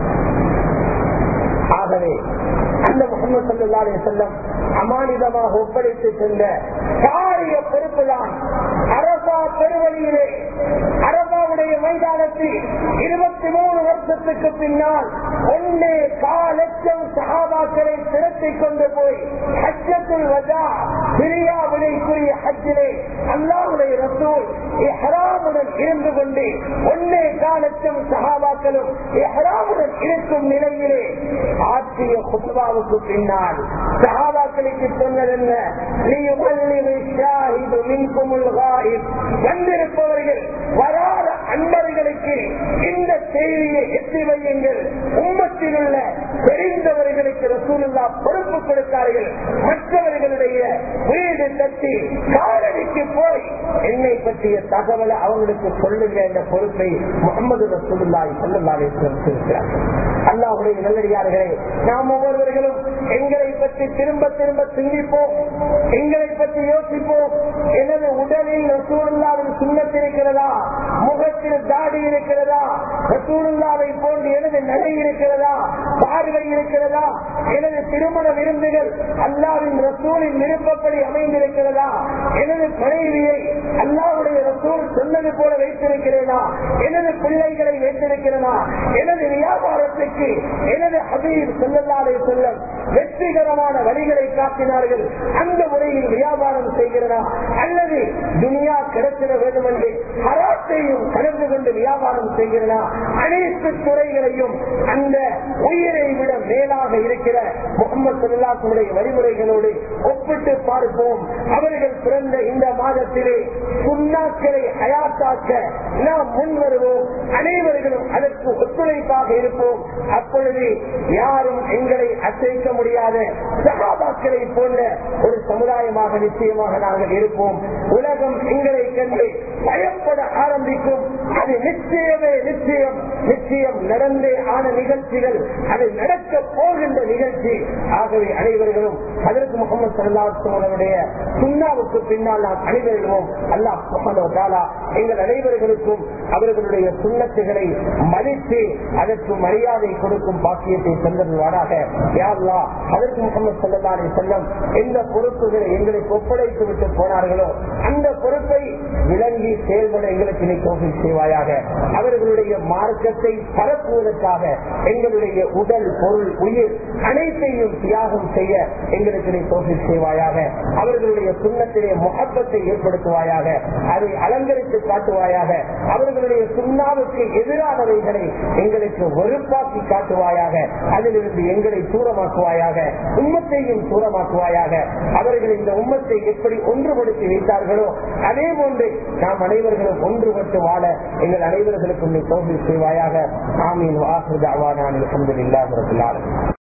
ஆகவே அந்த முகமது சல்லாலே செல்லம் அமானிதமாக ஒப்படைத்து சென்ற பாரிய பொறுப்புதான் அரசா பெருவழியிலே அரசாவுடைய மைதானத்தில் இருபத்தி மூணு வருஷத்துக்கு பின்னால் ஒன்னே கால் லட்சம் சகாபாக்களை திரட்டிக் கொண்டு போய் ஹஜ்ஜத்தில் வஜா சிரியாவிலைக்குரிய ஹஜ்ஜிலே அல்லாவுடைய ரசூல் எஹராமுடன் இருந்து கொண்டு ஒன்னே கால் லட்சம் சகாபாக்களும் எஹராமுடன் இருக்கும் நிலையிலே ஆற்றிய குத்துபாவுக்கு பின்னால் சகாபாக்களுக்கு சொன்னது என்ன வந்திருப்பவர்கள் வராத அன்பர்களுக்கு இந்த செய்தியை எத்தி வையுங்கள் உம்மத்தில் உள்ள தெரிந்தவர்களுக்கு ரசூலுல்லா பொறுப்பு கொடுத்தார்கள் மற்றவர்களுடைய வீடு தட்டி காலடிக்கு போய் என்னை பற்றிய தகவலை அவங்களுக்கு சொல்லுங்க என்ற பொறுப்பை முகமது ரசூலுல்லாய் சொல்லல்லாலே இருக்கிறார் அல்லாஹுடைய நல்லடியார்களே நாம் ஒவ்வொருவர்களும் எங்களை பற்றி திரும்ப திரும்ப சிந்திப்போம் எங்களை பற்றி யோசிப்போம் எனது உடலில் ரசூலுல்லாவின் சுண்ணத் இருக்கிறதா முகத்தில் தாடி இருக்கிறதா ரசூலுல்லாவை போன்று எனது நடை இருக்கிறதா பார்வை இருக்கிறதா எனது திருமண விருந்துகள் அல்லாவின் ரசூலின் விருப்பப்படி அமைந்திருக்கிறதா எனது மனைவியை அல்லாவுடைய ரசூல் சொன்னது போல வைத்திருக்கிறேனா எனது பிள்ளைகளை வைத்திருக்கிறேனா எனது வியாபாரத்துக்கு எனது ஹபீப் செல்லல்லாலே செல்லம் வெற்றிகரமான வழிகளை காட்டினார்கள் அந்த முறையில் வியாபாரம் செய்கிறதா அல்லது துனியா கிடைத்திட வேண்டும் என்று ஹராத்தையும் கலந்து கொண்டு வியாபாரம் செய்கிறதா அனைத்து துறைகளையும் அந்த உயிரை விட மேலாக இருக்கிற முகமது சொல்லாசுடைய வழிமுறைகளோடு ஒப்பிட்டு பார்ப்போம் அவர்கள் பிறந்த இந்த மாதத்திலே சுண்ணாக்களை அயாத்தாக்க நாம் முன் வருவோம் அனைவர்களும் அதற்கு ஒத்துழைப்பாக இருப்போம் அப்பொழுது யாரும் எங்களை அசைக்க முடியாத சகாபாக்களை போன்ற ஒரு சமுதாயமாக நிச்சயமாக நாங்கள் இருப்போம் உலகம் எங்களை கண்டு பயப்பட ஆரம்பிக்கும் அது நிச்சயமே நிச்சயம் நிச்சயம் நடந்தே ஆன நிகழ்ச்சிகள் அது நடக்க போகின்ற நிகழ்ச்சி ஆகவே அனைவர்களும் அதற்கு முகமது சல்லாவுடைய சுண்ணாவுக்கு பின்னால் நாம் அணிந்திருக்கிறோம் அல்லாஹ் முகமது எங்கள் அனைவர்களுக்கும் அவர்களுடைய சுண்ணத்துகளை மதித்து அதற்கு மரியாதை கொடுக்கும் பாக்கியத்தை சென்றவாறாக யாழ்லா அதற்கு முகமது செல்லதாரை செல்லம் எந்த பொறுப்புகளை எங்களுக்கு ஒப்படைத்து விட்டு போனார்களோ அந்த பொறுப்பை விளங்கி செயல்பட எங்களுக்கு நீ தோல்வி செய்வாயாக அவர்களுடைய மார்க்கத்தை பரப்புவதற்காக எங்களுடைய உடல் பொருள் உயிர் அனைத்தையும் தியாகம் செய்ய எங்களுக்கு நீ தோல்வி செய்வாயாக அவர்களுடைய சுண்ணத்திலே முகப்பத்தை ஏற்படுத்துவாயாக அதை அலங்கரித்து காட்டுவாயாக அவர்களுடைய சுண்ணாவுக்கு எதிரானவைகளை எங்களுக்கு வெறுப்பாக்கி காட்டுவாயாக அதிலிருந்து எங்களை தூரமாக்குவாயாக உம்மத்தையும் தூரமாக்குவாயாக அவர்கள் இந்த உம்மத்தை எப்படி ஒன்றுபடுத்தி வைத்தார்களோ அதே போன்று நாம் அனைவர்களும் ஒன்றுபட்டு வாழ எங்கள் அனைவர்களுக்கும் நீ தோல்வி செய்வாயாக ஆமீன் வாசுதாவான அலமதுல்லாஹ்